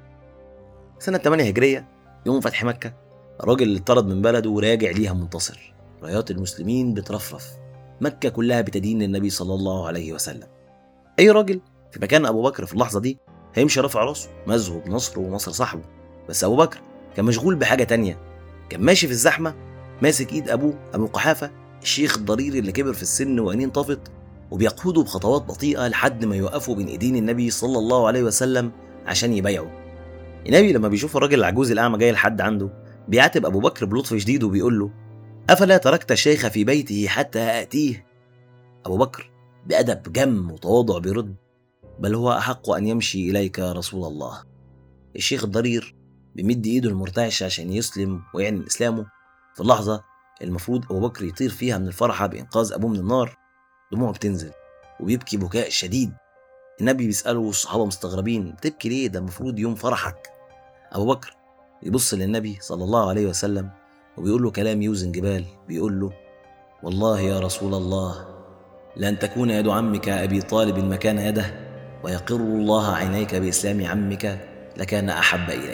سنة 8 هجرية يوم فتح مكة الراجل اللي اتطرد من بلده وراجع ليها منتصر رايات المسلمين بترفرف مكة كلها بتدين للنبي صلى الله عليه وسلم أي راجل في مكان أبو بكر في اللحظة دي هيمشي رافع راسه مزه بنصره ونصر صاحبه بس أبو بكر كان مشغول بحاجة تانية كان ماشي في الزحمة ماسك إيد أبوه أبو قحافة الشيخ الضرير اللي كبر في السن وعينيه انطفت وبيقوده بخطوات بطيئة لحد ما يوقفوا بين إيدين النبي صلى الله عليه وسلم عشان يبايعوا النبي لما بيشوف الراجل العجوز الأعمى جاي لحد عنده بيعاتب أبو بكر بلطف شديد وبيقول له أفلا تركت الشيخ في بيته حتى آتيه أبو بكر بأدب جم وتواضع بيرد بل هو أحق أن يمشي إليك يا رسول الله الشيخ الضرير بيمد إيده المرتعشة عشان يسلم ويعلن إسلامه في اللحظة المفروض أبو بكر يطير فيها من الفرحة بإنقاذ أبوه من النار دموعه بتنزل وبيبكي بكاء شديد النبي بيسأله والصحابة مستغربين بتبكي ليه ده المفروض يوم فرحك أبو بكر يبص للنبي صلى الله عليه وسلم وبيقول له كلام يوزن جبال بيقول له والله يا رسول الله لأن تكون يد عمك أبي طالب مكان يده ويقر الله عينيك بإسلام عمك لكان أحب إلي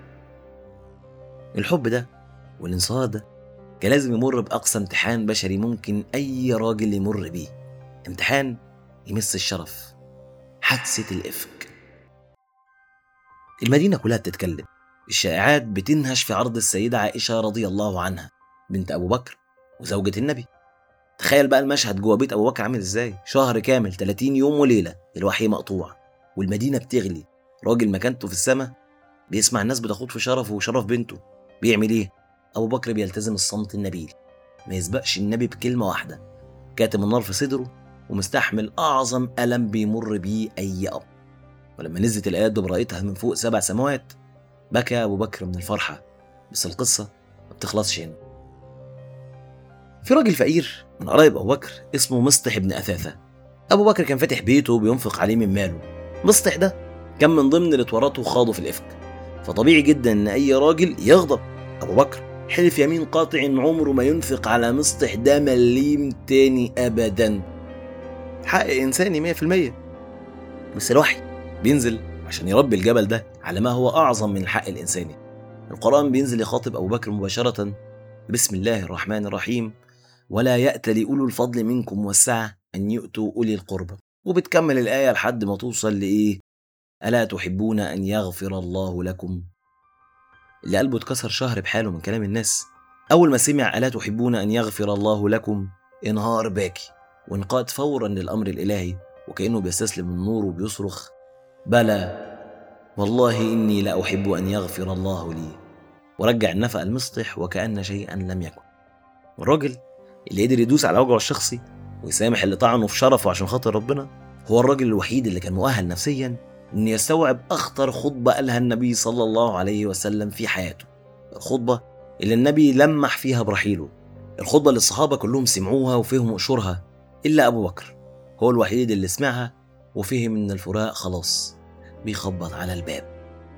الحب ده والانصهار ده كان لازم يمر بأقصى امتحان بشري ممكن أي راجل يمر بيه امتحان يمس الشرف حادثة الإفك المدينة كلها بتتكلم الشائعات بتنهش في عرض السيدة عائشة رضي الله عنها بنت أبو بكر وزوجة النبي تخيل بقى المشهد جوه بيت أبو بكر عامل إزاي شهر كامل 30 يوم وليلة الوحي مقطوع والمدينة بتغلي راجل مكانته في السماء بيسمع الناس بتخوض في شرفه وشرف بنته بيعمل إيه أبو بكر بيلتزم الصمت النبيل ما يسبقش النبي بكلمة واحدة كاتم النار في صدره ومستحمل أعظم ألم بيمر بيه أي أب ولما نزلت الآيات ببراءتها من فوق سبع سماوات بكى أبو بكر من الفرحة بس القصة ما بتخلصش هنا في راجل فقير من قرايب أبو بكر اسمه مصطح بن أثاثة أبو بكر كان فاتح بيته وبينفق عليه من ماله مصطح ده كان من ضمن اللي اتورطوا وخاضوا في الإفك فطبيعي جدا إن أي راجل يغضب أبو بكر حلف يمين قاطع عمره ما ينفق على مصطح ده مليم تاني أبدا حق إنساني 100% بس الوحي بينزل عشان يربي الجبل ده على ما هو أعظم من الحق الإنساني القرآن بينزل يخاطب أبو بكر مباشرة بسم الله الرحمن الرحيم ولا يأت لأولو الفضل منكم والسعة أن يؤتوا أولي القربى وبتكمل الآية لحد ما توصل لإيه ألا تحبون أن يغفر الله لكم اللي قلبه اتكسر شهر بحاله من كلام الناس أول ما سمع ألا تحبون أن يغفر الله لكم انهار باكي وانقاد فورا للأمر الإلهي وكأنه بيستسلم النور وبيصرخ بلى والله إني لأحب أن يغفر الله لي ورجع النفق المسطح وكأن شيئا لم يكن الراجل اللي قدر يدوس على وجعه الشخصي ويسامح اللي طعنه في شرفه عشان خاطر ربنا هو الراجل الوحيد اللي كان مؤهل نفسيا انه يستوعب اخطر خطبه قالها النبي صلى الله عليه وسلم في حياته الخطبه اللي النبي لمح فيها برحيله الخطبه اللي الصحابه كلهم سمعوها وفهموا قشورها الا ابو بكر هو الوحيد اللي سمعها وفهم ان الفراق خلاص بيخبط على الباب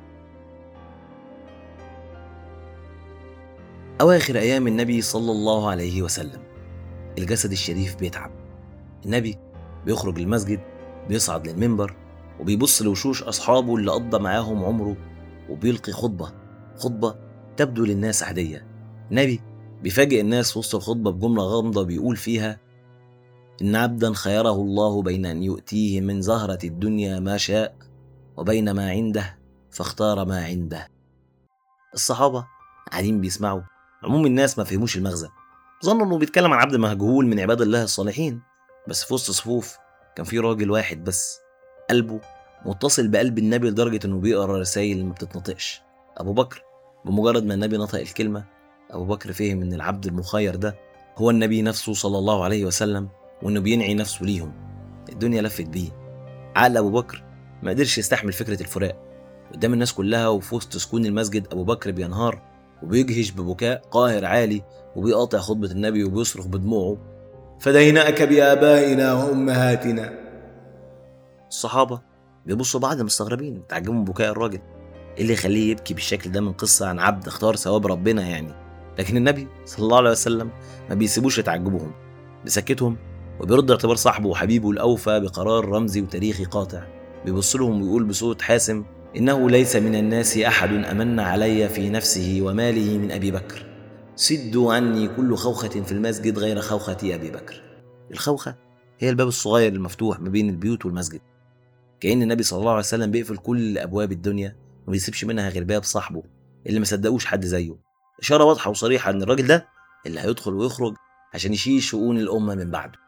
أواخر أيام النبي صلى الله عليه وسلم الجسد الشريف بيتعب النبي بيخرج للمسجد بيصعد للمنبر وبيبص لوشوش أصحابه اللي قضى معاهم عمره وبيلقي خطبة خطبة تبدو للناس عادية النبي بيفاجئ الناس وسط الخطبة بجملة غامضة بيقول فيها إن عبدا خيره الله بين أن يؤتيه من زهرة الدنيا ما شاء وبين ما عنده فاختار ما عنده الصحابة قاعدين بيسمعوا عموم الناس ما فهموش المغزى ظنوا انه بيتكلم عن عبد مهجول من عباد الله الصالحين بس في وسط صفوف كان في راجل واحد بس قلبه متصل بقلب النبي لدرجة انه بيقرا رسائل ما بتتنطقش ابو بكر بمجرد ما النبي نطق الكلمة ابو بكر فهم ان العبد المخير ده هو النبي نفسه صلى الله عليه وسلم وانه بينعي نفسه ليهم الدنيا لفت بيه عقل ابو بكر ما قدرش يستحمل فكرة الفراق قدام الناس كلها وفي وسط سكون المسجد ابو بكر بينهار وبيجهش ببكاء قاهر عالي وبيقاطع خطبة النبي وبيصرخ بدموعه فديناك بآبائنا وأمهاتنا الصحابة بيبصوا بعض مستغربين تعجبوا من بكاء الراجل ايه اللي يخليه يبكي بالشكل ده من قصة عن عبد اختار ثواب ربنا يعني لكن النبي صلى الله عليه وسلم ما بيسيبوش يتعجبهم بيسكتهم وبيرد اعتبار صاحبه وحبيبه الأوفى بقرار رمزي وتاريخي قاطع بيبص لهم ويقول بصوت حاسم إنه ليس من الناس أحد أمن علي في نفسه وماله من أبي بكر سدوا عني كل خوخة في المسجد غير خوخة أبي بكر الخوخة هي الباب الصغير المفتوح ما بين البيوت والمسجد كأن النبي صلى الله عليه وسلم بيقفل كل أبواب الدنيا وما بيسيبش منها غير باب صاحبه اللي ما صدقوش حد زيه إشارة واضحة وصريحة إن الراجل ده اللي هيدخل ويخرج عشان يشيل شؤون الأمة من بعده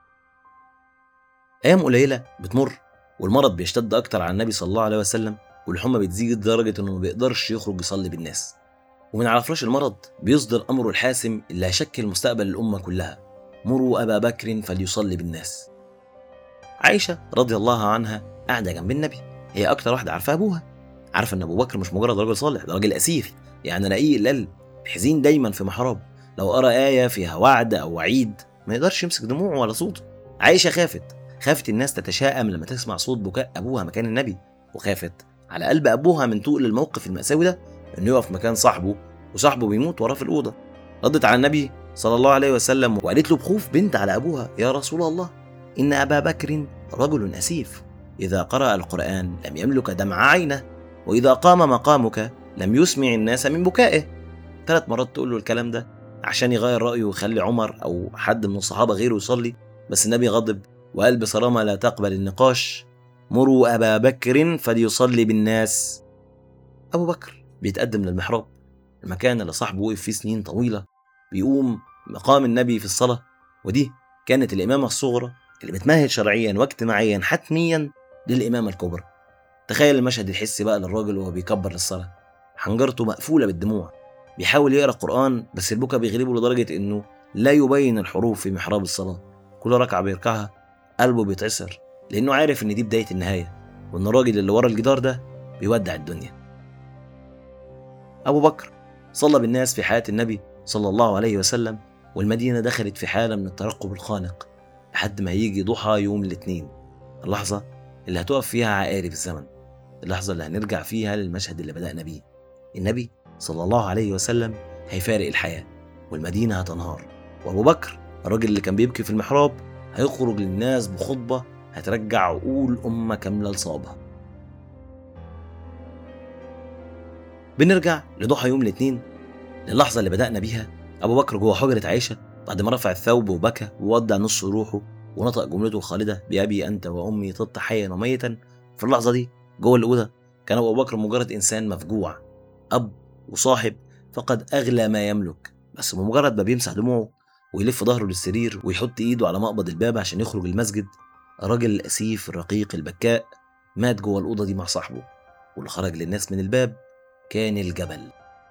أيام قليلة بتمر والمرض بيشتد أكتر على النبي صلى الله عليه وسلم والحمى بتزيد لدرجة إنه ما بيقدرش يخرج يصلي بالناس ومن على فراش المرض بيصدر أمره الحاسم اللي هيشكل مستقبل الأمة كلها مروا أبا بكر فليصلي بالناس عائشة رضي الله عنها قاعدة جنب النبي هي أكتر واحدة عارفة أبوها عارفة إن أبو بكر مش مجرد راجل صالح ده راجل أسيف يعني رقيق القلب حزين دايما في محراب لو قرأ آية فيها وعد أو وعيد ما يقدرش يمسك دموعه ولا صوته عائشة خافت خافت الناس تتشائم لما تسمع صوت بكاء أبوها مكان النبي وخافت على قلب أبوها من تقل الموقف المأساوي ده إنه يقف مكان صاحبه وصاحبه بيموت وراه في الأوضة ردت على النبي صلى الله عليه وسلم وقالت له بخوف بنت على أبوها يا رسول الله إن أبا بكر رجل أسيف إذا قرأ القرآن لم يملك دمع عينه وإذا قام مقامك لم يسمع الناس من بكائه ثلاث مرات تقول له الكلام ده عشان يغير رأيه ويخلي عمر أو حد من الصحابة غيره يصلي بس النبي غضب وقال بصرامة لا تقبل النقاش مروا أبا بكر فليصلي بالناس أبو بكر بيتقدم للمحراب المكان اللي صاحبه وقف فيه سنين طويلة بيقوم مقام النبي في الصلاة ودي كانت الإمامة الصغرى اللي بتمهد شرعيا واجتماعيا حتميا للإمامة الكبرى تخيل المشهد الحسي بقى للراجل وهو بيكبر للصلاة حنجرته مقفولة بالدموع بيحاول يقرأ قرآن بس البكا بيغلبه لدرجة إنه لا يبين الحروف في محراب الصلاة كل ركعة بيركعها قلبه بيتعصر لأنه عارف إن دي بداية النهاية وإن الراجل اللي ورا الجدار ده بيودع الدنيا أبو بكر صلى بالناس في حياة النبي صلى الله عليه وسلم والمدينة دخلت في حالة من الترقب الخانق لحد ما يجي ضحى يوم الاثنين اللحظة اللي هتقف فيها عقارب الزمن اللحظة اللي هنرجع فيها للمشهد اللي بدأنا بيه النبي صلى الله عليه وسلم هيفارق الحياة والمدينة هتنهار وأبو بكر الراجل اللي كان بيبكي في المحراب هيخرج للناس بخطبة هترجع عقول أمة كاملة لصوابها بنرجع لضحى يوم الاثنين للحظة اللي بدأنا بيها أبو بكر جوه حجرة عائشة بعد ما رفع الثوب وبكى وودع نص روحه ونطق جملته الخالدة بأبي أنت وأمي طبت حيا وميتا في اللحظة دي جوه الأوضة كان أبو بكر مجرد إنسان مفجوع أب وصاحب فقد أغلى ما يملك بس بمجرد ما بيمسح دموعه ويلف ظهره للسرير ويحط إيده على مقبض الباب عشان يخرج المسجد الراجل الأسيف الرقيق البكاء مات جوه الأوضة دي مع صاحبه واللي خرج للناس من الباب كان الجبل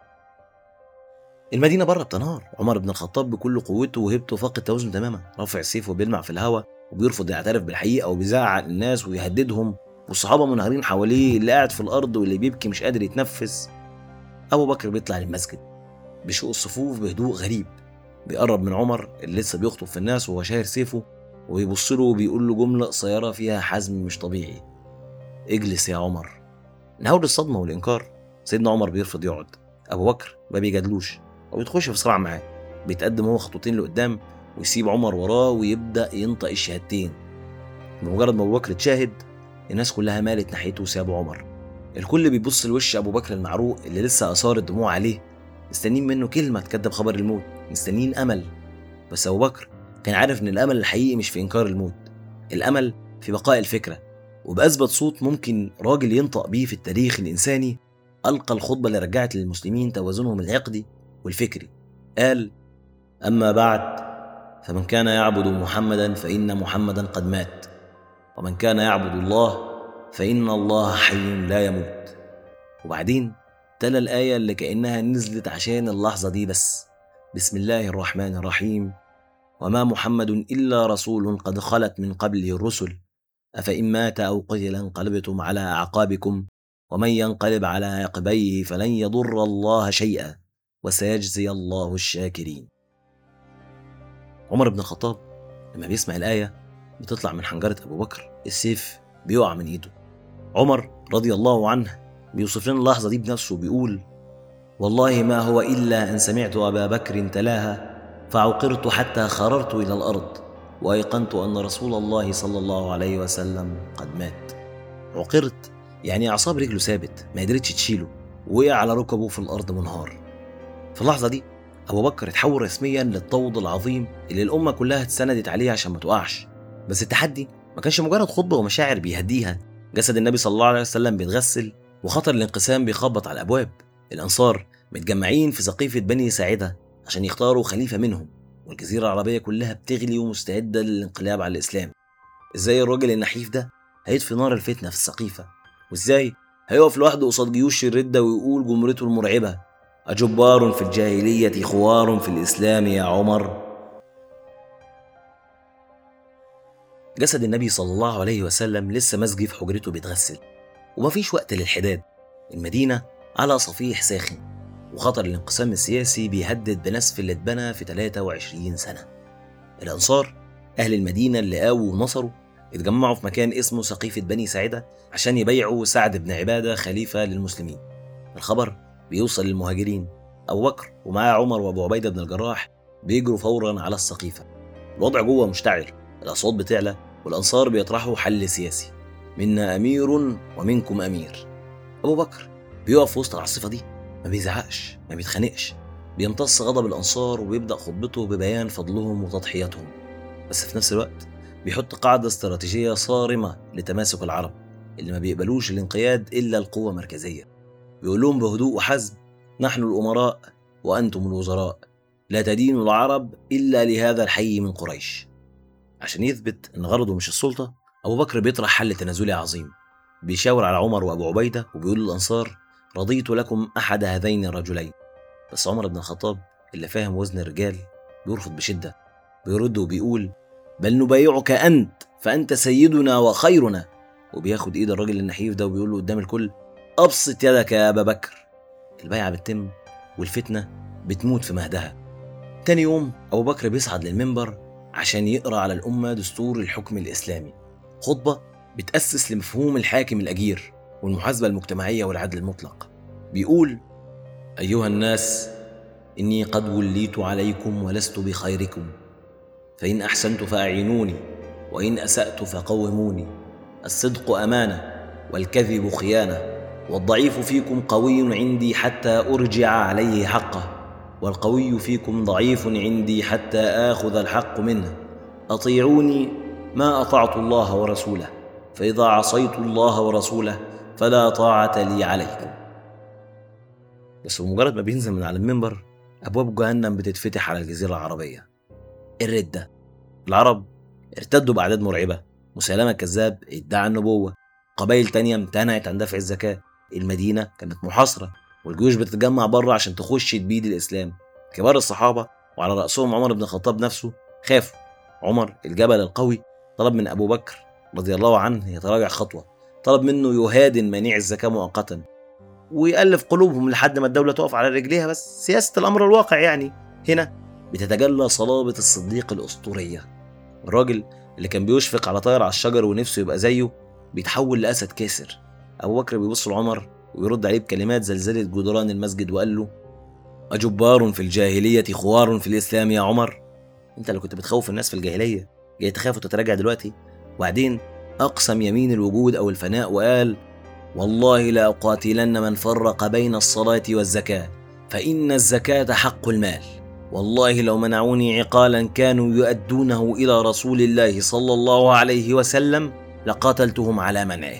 المدينة بره بتنهار عمر بن الخطاب بكل قوته وهبته فاقد توازن تماما رافع السيف وبيلمع في الهواء وبيرفض يعترف بالحقيقة وبيزعق الناس ويهددهم والصحابة منهارين حواليه اللي قاعد في الأرض واللي بيبكي مش قادر يتنفس أبو بكر بيطلع للمسجد بيشق الصفوف بهدوء غريب بيقرب من عمر اللي لسه بيخطب في الناس وهو شاير سيفه وبيبص له وبيقول له جملة قصيرة فيها حزم مش طبيعي اجلس يا عمر نهود الصدمة والإنكار سيدنا عمر بيرفض يقعد أبو بكر ما بيجادلوش أو بيتخش في صراع معاه بيتقدم هو خطوتين لقدام ويسيب عمر وراه ويبدأ ينطق الشهادتين بمجرد ما أبو بكر اتشاهد الناس كلها مالت ناحيته وسابوا عمر الكل بيبص لوش أبو بكر المعروق اللي لسه آثار الدموع عليه مستنيين منه كلمة تكذب خبر الموت مستنيين أمل بس أبو بكر كان عارف إن الأمل الحقيقي مش في إنكار الموت الأمل في بقاء الفكرة وبأثبت صوت ممكن راجل ينطق بيه في التاريخ الإنساني ألقى الخطبة اللي رجعت للمسلمين توازنهم العقدي والفكري قال أما بعد فمن كان يعبد محمدا فإن محمدا قد مات ومن كان يعبد الله فإن الله حي لا يموت وبعدين تلا الآية اللي كأنها نزلت عشان اللحظة دي بس بسم الله الرحمن الرحيم وما محمد إلا رسول قد خلت من قبله الرسل أفإن مات أو قتل انقلبتم على أعقابكم ومن ينقلب على عقبيه فلن يضر الله شيئا وسيجزي الله الشاكرين عمر بن الخطاب لما بيسمع الآية بتطلع من حنجرة أبو بكر السيف بيقع من إيده عمر رضي الله عنه بيوصف لنا اللحظة دي بنفسه بيقول والله ما هو إلا أن سمعت أبا بكر تلاها فعقرت حتى خررت إلى الأرض وأيقنت أن رسول الله صلى الله عليه وسلم قد مات عقرت يعني أعصاب رجله ثابت ما قدرتش تشيله وقع على ركبه في الأرض منهار في اللحظة دي أبو بكر اتحول رسميا للطود العظيم اللي الأمة كلها اتسندت عليه عشان ما تقعش بس التحدي ما كانش مجرد خطبة ومشاعر بيهديها جسد النبي صلى الله عليه وسلم بيتغسل وخطر الانقسام بيخبط على الأبواب الأنصار متجمعين في سقيفة بني ساعدة عشان يختاروا خليفة منهم والجزيرة العربية كلها بتغلي ومستعدة للانقلاب على الإسلام إزاي الراجل النحيف ده هيطفي نار الفتنة في السقيفة وإزاي هيقف لوحده قصاد جيوش الردة ويقول جملته المرعبة أجبار في الجاهلية خوار في الإسلام يا عمر جسد النبي صلى الله عليه وسلم لسه مسجي في حجرته بيتغسل ومفيش وقت للحداد المدينة على صفيح ساخن وخطر الانقسام السياسي بيهدد بنسف اللي اتبنى في 23 سنة الأنصار أهل المدينة اللي قاووا ونصروا اتجمعوا في مكان اسمه سقيفة بني ساعدة عشان يبيعوا سعد بن عبادة خليفة للمسلمين الخبر بيوصل للمهاجرين أبو بكر ومعاه عمر وأبو عبيدة بن الجراح بيجروا فورا على السقيفة الوضع جوه مشتعل الأصوات بتعلى والأنصار بيطرحوا حل سياسي منا أمير ومنكم أمير أبو بكر بيقف في وسط العاصفة دي ما بيزعقش ما بيتخانقش بيمتص غضب الأنصار وبيبدأ خطبته ببيان فضلهم وتضحياتهم بس في نفس الوقت بيحط قاعدة استراتيجية صارمة لتماسك العرب اللي ما بيقبلوش الانقياد إلا القوة مركزية بيقول لهم بهدوء وحزم نحن الأمراء وأنتم الوزراء لا تدين العرب إلا لهذا الحي من قريش عشان يثبت إن غرضه مش السلطة أبو بكر بيطرح حل تنازلي عظيم بيشاور على عمر وأبو عبيدة وبيقول للأنصار رضيت لكم أحد هذين الرجلين بس عمر بن الخطاب اللي فاهم وزن الرجال بيرفض بشدة بيرد وبيقول بل نبايعك أنت فأنت سيدنا وخيرنا وبياخد إيد الراجل النحيف ده وبيقول له قدام الكل أبسط يدك يا أبا بكر البيعة بتتم والفتنة بتموت في مهدها تاني يوم أبو بكر بيصعد للمنبر عشان يقرأ على الأمة دستور الحكم الإسلامي خطبة بتأسس لمفهوم الحاكم الأجير والمحاسبة المجتمعية والعدل المطلق بيقول أيها الناس إني قد وليت عليكم ولست بخيركم فإن أحسنت فأعينوني وإن أسأت فقوموني الصدق أمانة والكذب خيانة والضعيف فيكم قوي عندي حتى أرجع عليه حقه والقوي فيكم ضعيف عندي حتى آخذ الحق منه أطيعوني ما أطعت الله ورسوله فإذا عصيت الله ورسوله فلا طاعة لي عليكم بس بمجرد ما بينزل من على المنبر أبواب جهنم بتتفتح على الجزيرة العربية الردة العرب ارتدوا بأعداد مرعبة مسيلمة الكذاب ادعى النبوة قبائل تانية امتنعت عن دفع الزكاة المدينة كانت محاصرة والجيوش بتتجمع بره عشان تخش تبيد الإسلام كبار الصحابة وعلى رأسهم عمر بن الخطاب نفسه خافوا عمر الجبل القوي طلب من أبو بكر رضي الله عنه يتراجع خطوة طلب منه يهادن منيع الزكاة مؤقتا ويألف قلوبهم لحد ما الدولة تقف على رجليها بس سياسة الأمر الواقع يعني هنا بتتجلى صلابة الصديق الأسطورية الراجل اللي كان بيشفق على طائر على الشجر ونفسه يبقى زيه بيتحول لأسد كاسر أبو بكر بيبص لعمر ويرد عليه بكلمات زلزلة جدران المسجد وقال له أجبار في الجاهلية خوار في الإسلام يا عمر أنت اللي كنت بتخوف الناس في الجاهلية جاي تخاف وتتراجع دلوقتي وبعدين أقسم يمين الوجود أو الفناء وقال والله لأقاتلن من فرق بين الصلاة والزكاة فإن الزكاة حق المال والله لو منعوني عقالا كانوا يؤدونه إلى رسول الله صلى الله عليه وسلم لقاتلتهم على منعه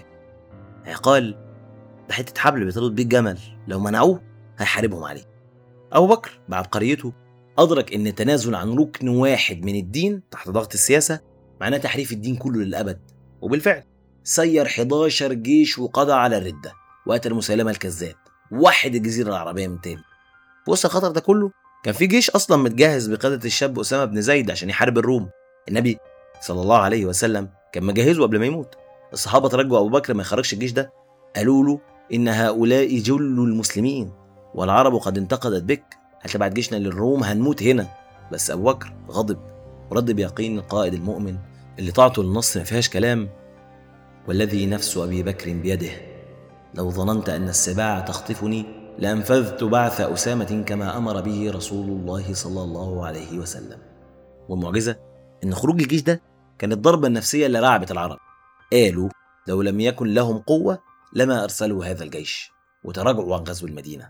عقال ده حتة حبل بيطرد بيه الجمل لو منعوه هيحاربهم عليه أبو بكر بعبقريته أدرك إن التنازل عن ركن واحد من الدين تحت ضغط السياسة معناه تحريف الدين كله للأبد وبالفعل سير 11 جيش وقضى على الردة وقتل مسيلمة الكذاب وحد الجزيرة العربية من تاني في وسط الخطر ده كله كان في جيش أصلا متجهز بقيادة الشاب أسامة بن زيد عشان يحارب الروم النبي صلى الله عليه وسلم كان مجهزه قبل ما يموت الصحابة ترجوا أبو بكر ما يخرجش الجيش ده قالوا له إن هؤلاء جل المسلمين والعرب قد انتقدت بك هتبعت جيشنا للروم هنموت هنا بس أبو بكر غضب ورد بيقين القائد المؤمن اللي طاعته للنص ما فيهاش كلام والذي نفس أبي بكر بيده لو ظننت أن السباع تخطفني لأنفذت بعث أسامة كما أمر به رسول الله صلى الله عليه وسلم والمعجزة إن خروج الجيش ده كانت ضربة نفسية اللي رعبت العرب قالوا لو لم يكن لهم قوة لما أرسلوا هذا الجيش وتراجعوا عن غزو المدينة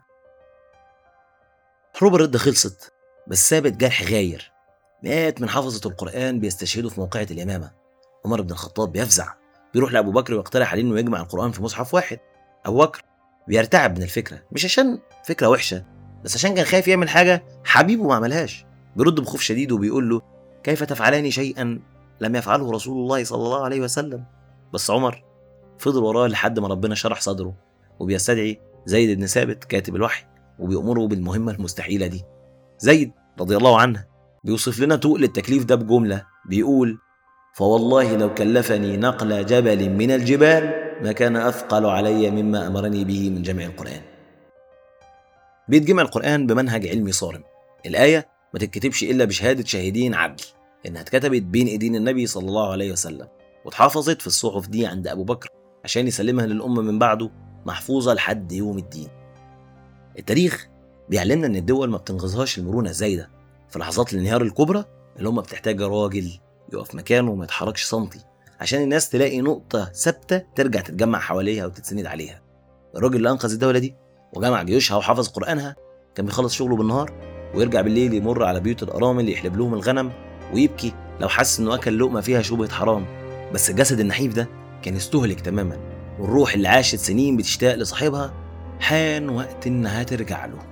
حروب الردة خلصت بس ثابت جرح غاير مئات من حفظة القرآن بيستشهدوا في موقعة اليمامة عمر بن الخطاب بيفزع بيروح لأبو بكر ويقترح عليه إنه يجمع القرآن في مصحف واحد أبو بكر بيرتعب من الفكرة مش عشان فكرة وحشة بس عشان كان خايف يعمل حاجة حبيبه ما عملهاش بيرد بخوف شديد وبيقول له كيف تفعلان شيئا لم يفعله رسول الله صلى الله عليه وسلم بس عمر فضل وراه لحد ما ربنا شرح صدره وبيستدعي زيد بن ثابت كاتب الوحي وبيأمره بالمهمة المستحيلة دي زيد رضي الله عنه بيوصف لنا تقل التكليف ده بجملة بيقول فوالله لو كلفني نقل جبل من الجبال ما كان أثقل علي مما أمرني به من جمع القرآن بيتجمع القرآن بمنهج علمي صارم الآية ما تتكتبش إلا بشهادة شاهدين عدل إنها اتكتبت بين إيدين النبي صلى الله عليه وسلم واتحفظت في الصحف دي عند أبو بكر عشان يسلمها للأمة من بعده محفوظة لحد يوم الدين التاريخ بيعلمنا إن الدول ما بتنقذهاش المرونة الزايدة في لحظات الانهيار الكبرى الأمة بتحتاج راجل يقف مكانه وما يتحركش سنتي عشان الناس تلاقي نقطة ثابتة ترجع تتجمع حواليها وتتسند عليها الراجل اللي أنقذ الدولة دي وجمع جيوشها وحفظ قرآنها كان بيخلص شغله بالنهار ويرجع بالليل يمر على بيوت الأرامل يحلب لهم الغنم ويبكي لو حس إنه أكل لقمة فيها شبهة حرام بس الجسد النحيف ده كان استهلك تماما والروح اللي عاشت سنين بتشتاق لصاحبها حان وقت إنها ترجع له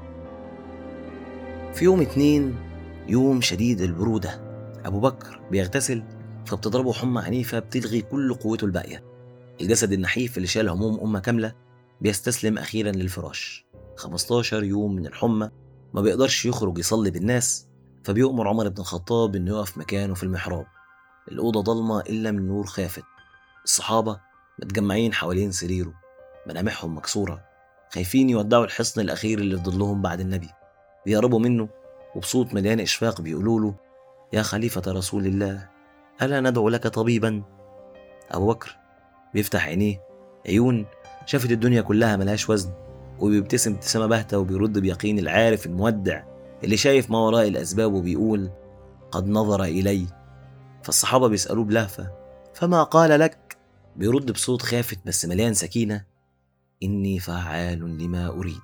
في يوم اتنين يوم شديد البرودة أبو بكر بيغتسل فبتضربه حمى عنيفة بتلغي كل قوته الباقية الجسد النحيف اللي شال هموم أمة كاملة بيستسلم أخيرا للفراش 15 يوم من الحمى ما بيقدرش يخرج يصلي بالناس فبيؤمر عمر بن الخطاب إنه يقف مكانه في المحراب الأوضة ضلمة إلا من نور خافت الصحابة متجمعين حوالين سريره ملامحهم مكسورة خايفين يودعوا الحصن الأخير اللي في ظلهم بعد النبي بيقربوا منه وبصوت مليان إشفاق بيقولوا له يا خليفة رسول الله ألا ندعو لك طبيبا أبو بكر بيفتح عينيه عيون شافت الدنيا كلها ملهاش وزن وبيبتسم ابتسامة باهتة وبيرد بيقين العارف المودع اللي شايف ما وراء الأسباب وبيقول قد نظر إلي فالصحابة بيسألوه بلهفة فما قال لك بيرد بصوت خافت بس مليان سكينة إني فعال لما أريد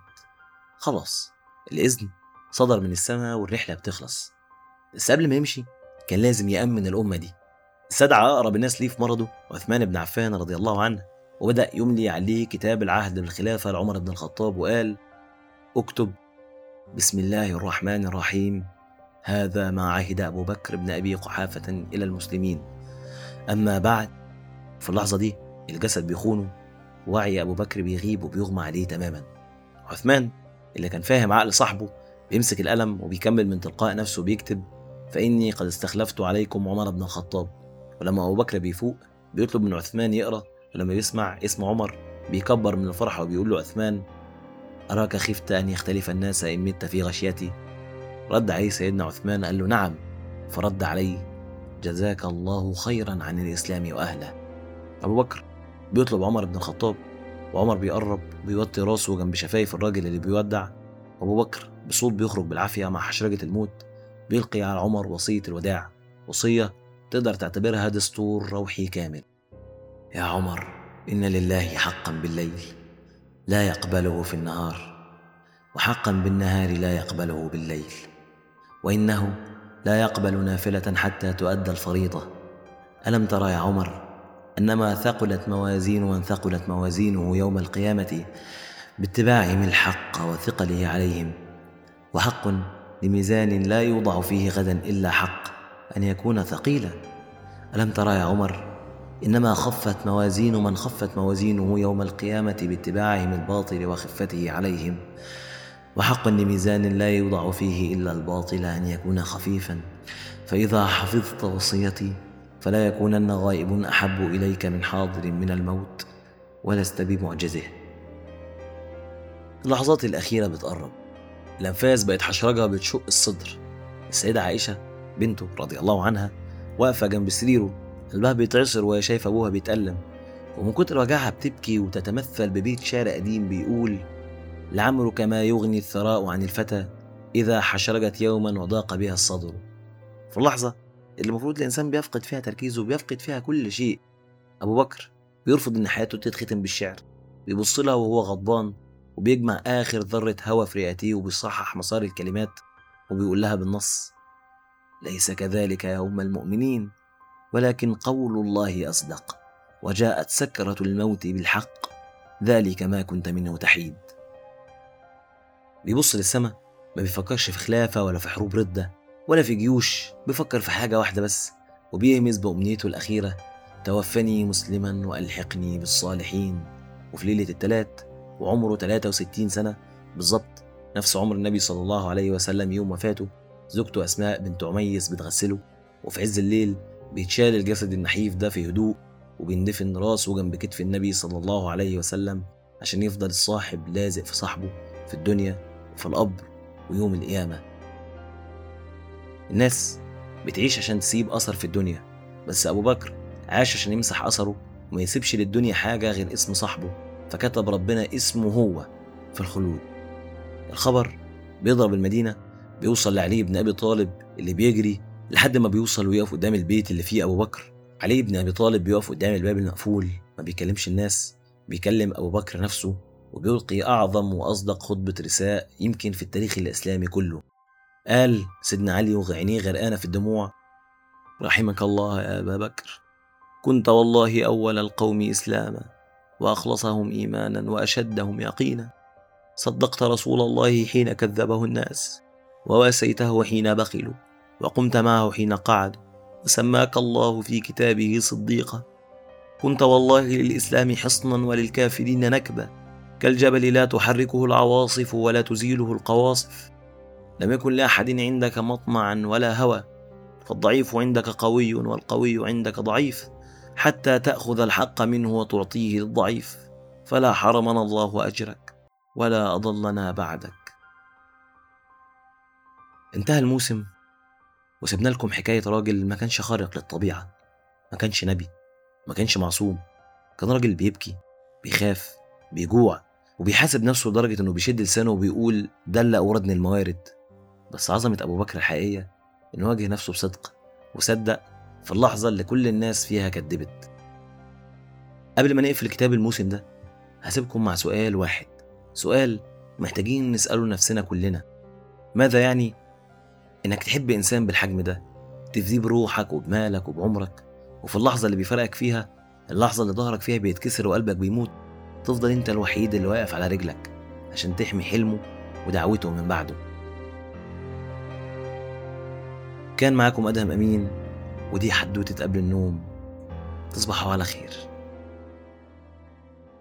خلاص الإذن صدر من السماء والرحلة بتخلص بس قبل ما يمشي كان لازم يأمن الأمة دي استدعى أقرب الناس ليه في مرضه عثمان بن عفان رضي الله عنه وبدأ يملي عليه كتاب العهد بالخلافة لعمر بن الخطاب وقال اكتب بسم الله الرحمن الرحيم هذا ما عهد أبو بكر بن أبي قحافة إلى المسلمين أما بعد في اللحظة دي الجسد بيخونه وعي أبو بكر بيغيب وبيغمى عليه تماما عثمان اللي كان فاهم عقل صاحبه بيمسك القلم وبيكمل من تلقاء نفسه بيكتب فإني قد استخلفت عليكم عمر بن الخطاب ولما أبو بكر بيفوق بيطلب من عثمان يقرأ ولما بيسمع اسم عمر بيكبر من الفرحة وبيقول له عثمان أراك خفت أن يختلف الناس إن مت في غشيتي رد عليه سيدنا عثمان قال له نعم فرد عليه جزاك الله خيرا عن الإسلام وأهله أبو بكر بيطلب عمر بن الخطاب وعمر بيقرب بيوطي راسه جنب شفايف الراجل اللي بيودع أبو بكر بصوت بيخرج بالعافية مع حشرجة الموت بيلقي على عمر وصية الوداع وصية تقدر تعتبرها دستور روحي كامل يا عمر إن لله حقا بالليل لا يقبله في النهار وحقا بالنهار لا يقبله بالليل وإنه لا يقبل نافلة حتى تؤدى الفريضة ألم ترى يا عمر أنما ثقلت موازين من ثقلت موازينه يوم القيامة باتباعهم الحق وثقله عليهم وحق لميزان لا يوضع فيه غدا إلا حق أن يكون ثقيلا ألم ترى يا عمر إنما خفت موازين من خفت موازينه يوم القيامة باتباعهم الباطل وخفته عليهم وحق لميزان لا يوضع فيه إلا الباطل أن يكون خفيفا فإذا حفظت وصيتي فلا يكونن غائب أحب إليك من حاضر من الموت ولست بمعجزه اللحظات الأخيرة بتقرب الأنفاس بقت حشرجة بتشق الصدر السيدة عائشة بنته رضي الله عنها واقفة جنب سريره قلبها بيتعصر وهي شايفة أبوها بيتألم ومن كتر وجعها بتبكي وتتمثل ببيت شعر قديم بيقول لعمرك ما يغني الثراء عن الفتى إذا حشرجت يوما وضاق بها الصدر في اللحظة اللي المفروض الإنسان بيفقد فيها تركيزه وبيفقد فيها كل شيء أبو بكر بيرفض إن حياته تتختم بالشعر بيبص لها وهو غضبان وبيجمع آخر ذرة هوا في رئتيه وبيصحح مسار الكلمات وبيقول لها بالنص ليس كذلك يا أم المؤمنين ولكن قول الله أصدق وجاءت سكرة الموت بالحق ذلك ما كنت منه تحيد بيبص للسماء ما بيفكرش في خلافة ولا في حروب ردة ولا في جيوش بيفكر في حاجة واحدة بس وبيهمس بأمنيته الأخيرة توفني مسلما وألحقني بالصالحين وفي ليلة التلات وعمره 63 سنة بالظبط نفس عمر النبي صلى الله عليه وسلم يوم وفاته زوجته أسماء بنت عميس بتغسله وفي عز الليل بيتشال الجسد النحيف ده في هدوء وبيندفن راسه جنب كتف النبي صلى الله عليه وسلم عشان يفضل الصاحب لازق في صاحبه في الدنيا وفي القبر ويوم القيامة الناس بتعيش عشان تسيب أثر في الدنيا بس أبو بكر عاش عشان يمسح أثره وما يسيبش للدنيا حاجة غير اسم صاحبه فكتب ربنا اسمه هو في الخلود الخبر بيضرب المدينة بيوصل لعلي بن أبي طالب اللي بيجري لحد ما بيوصل ويقف قدام البيت اللي فيه أبو بكر علي بن أبي طالب بيقف قدام الباب المقفول ما بيكلمش الناس بيكلم أبو بكر نفسه وبيلقي أعظم وأصدق خطبة رساء يمكن في التاريخ الإسلامي كله قال سيدنا علي وعينيه غرقانة في الدموع رحمك الله يا أبا بكر كنت والله أول القوم إسلاما وأخلصهم إيمانا وأشدهم يقينا صدقت رسول الله حين كذبه الناس وواسيته حين بخلوا وقمت معه حين قعدوا وسماك الله في كتابه صديقا كنت والله للإسلام حصنا وللكافرين نكبة كالجبل لا تحركه العواصف ولا تزيله القواصف لم يكن لأحد عندك مطمعا ولا هوى فالضعيف عندك قوي والقوي عندك ضعيف حتى تأخذ الحق منه وتعطيه للضعيف فلا حرمنا الله أجرك ولا أضلنا بعدك انتهى الموسم وسبنا لكم حكاية راجل ما كانش خارق للطبيعة ما كانش نبي ما كانش معصوم كان راجل بيبكي بيخاف بيجوع وبيحاسب نفسه لدرجة إنه بيشد لسانه وبيقول دل أوردني الموارد بس عظمة أبو بكر الحقيقية إنه واجه نفسه بصدق وصدق في اللحظة اللي كل الناس فيها كدبت قبل ما نقفل كتاب الموسم ده هسيبكم مع سؤال واحد سؤال محتاجين نسأله لنفسنا كلنا ماذا يعني إنك تحب إنسان بالحجم ده تفديه بروحك وبمالك وبعمرك وفي اللحظة اللي بيفرقك فيها اللحظة اللي ظهرك فيها بيتكسر وقلبك بيموت تفضل انت الوحيد اللي واقف على رجلك عشان تحمي حلمه ودعوته من بعده كان معاكم أدهم أمين ودي حدوتة قبل النوم تصبحوا على خير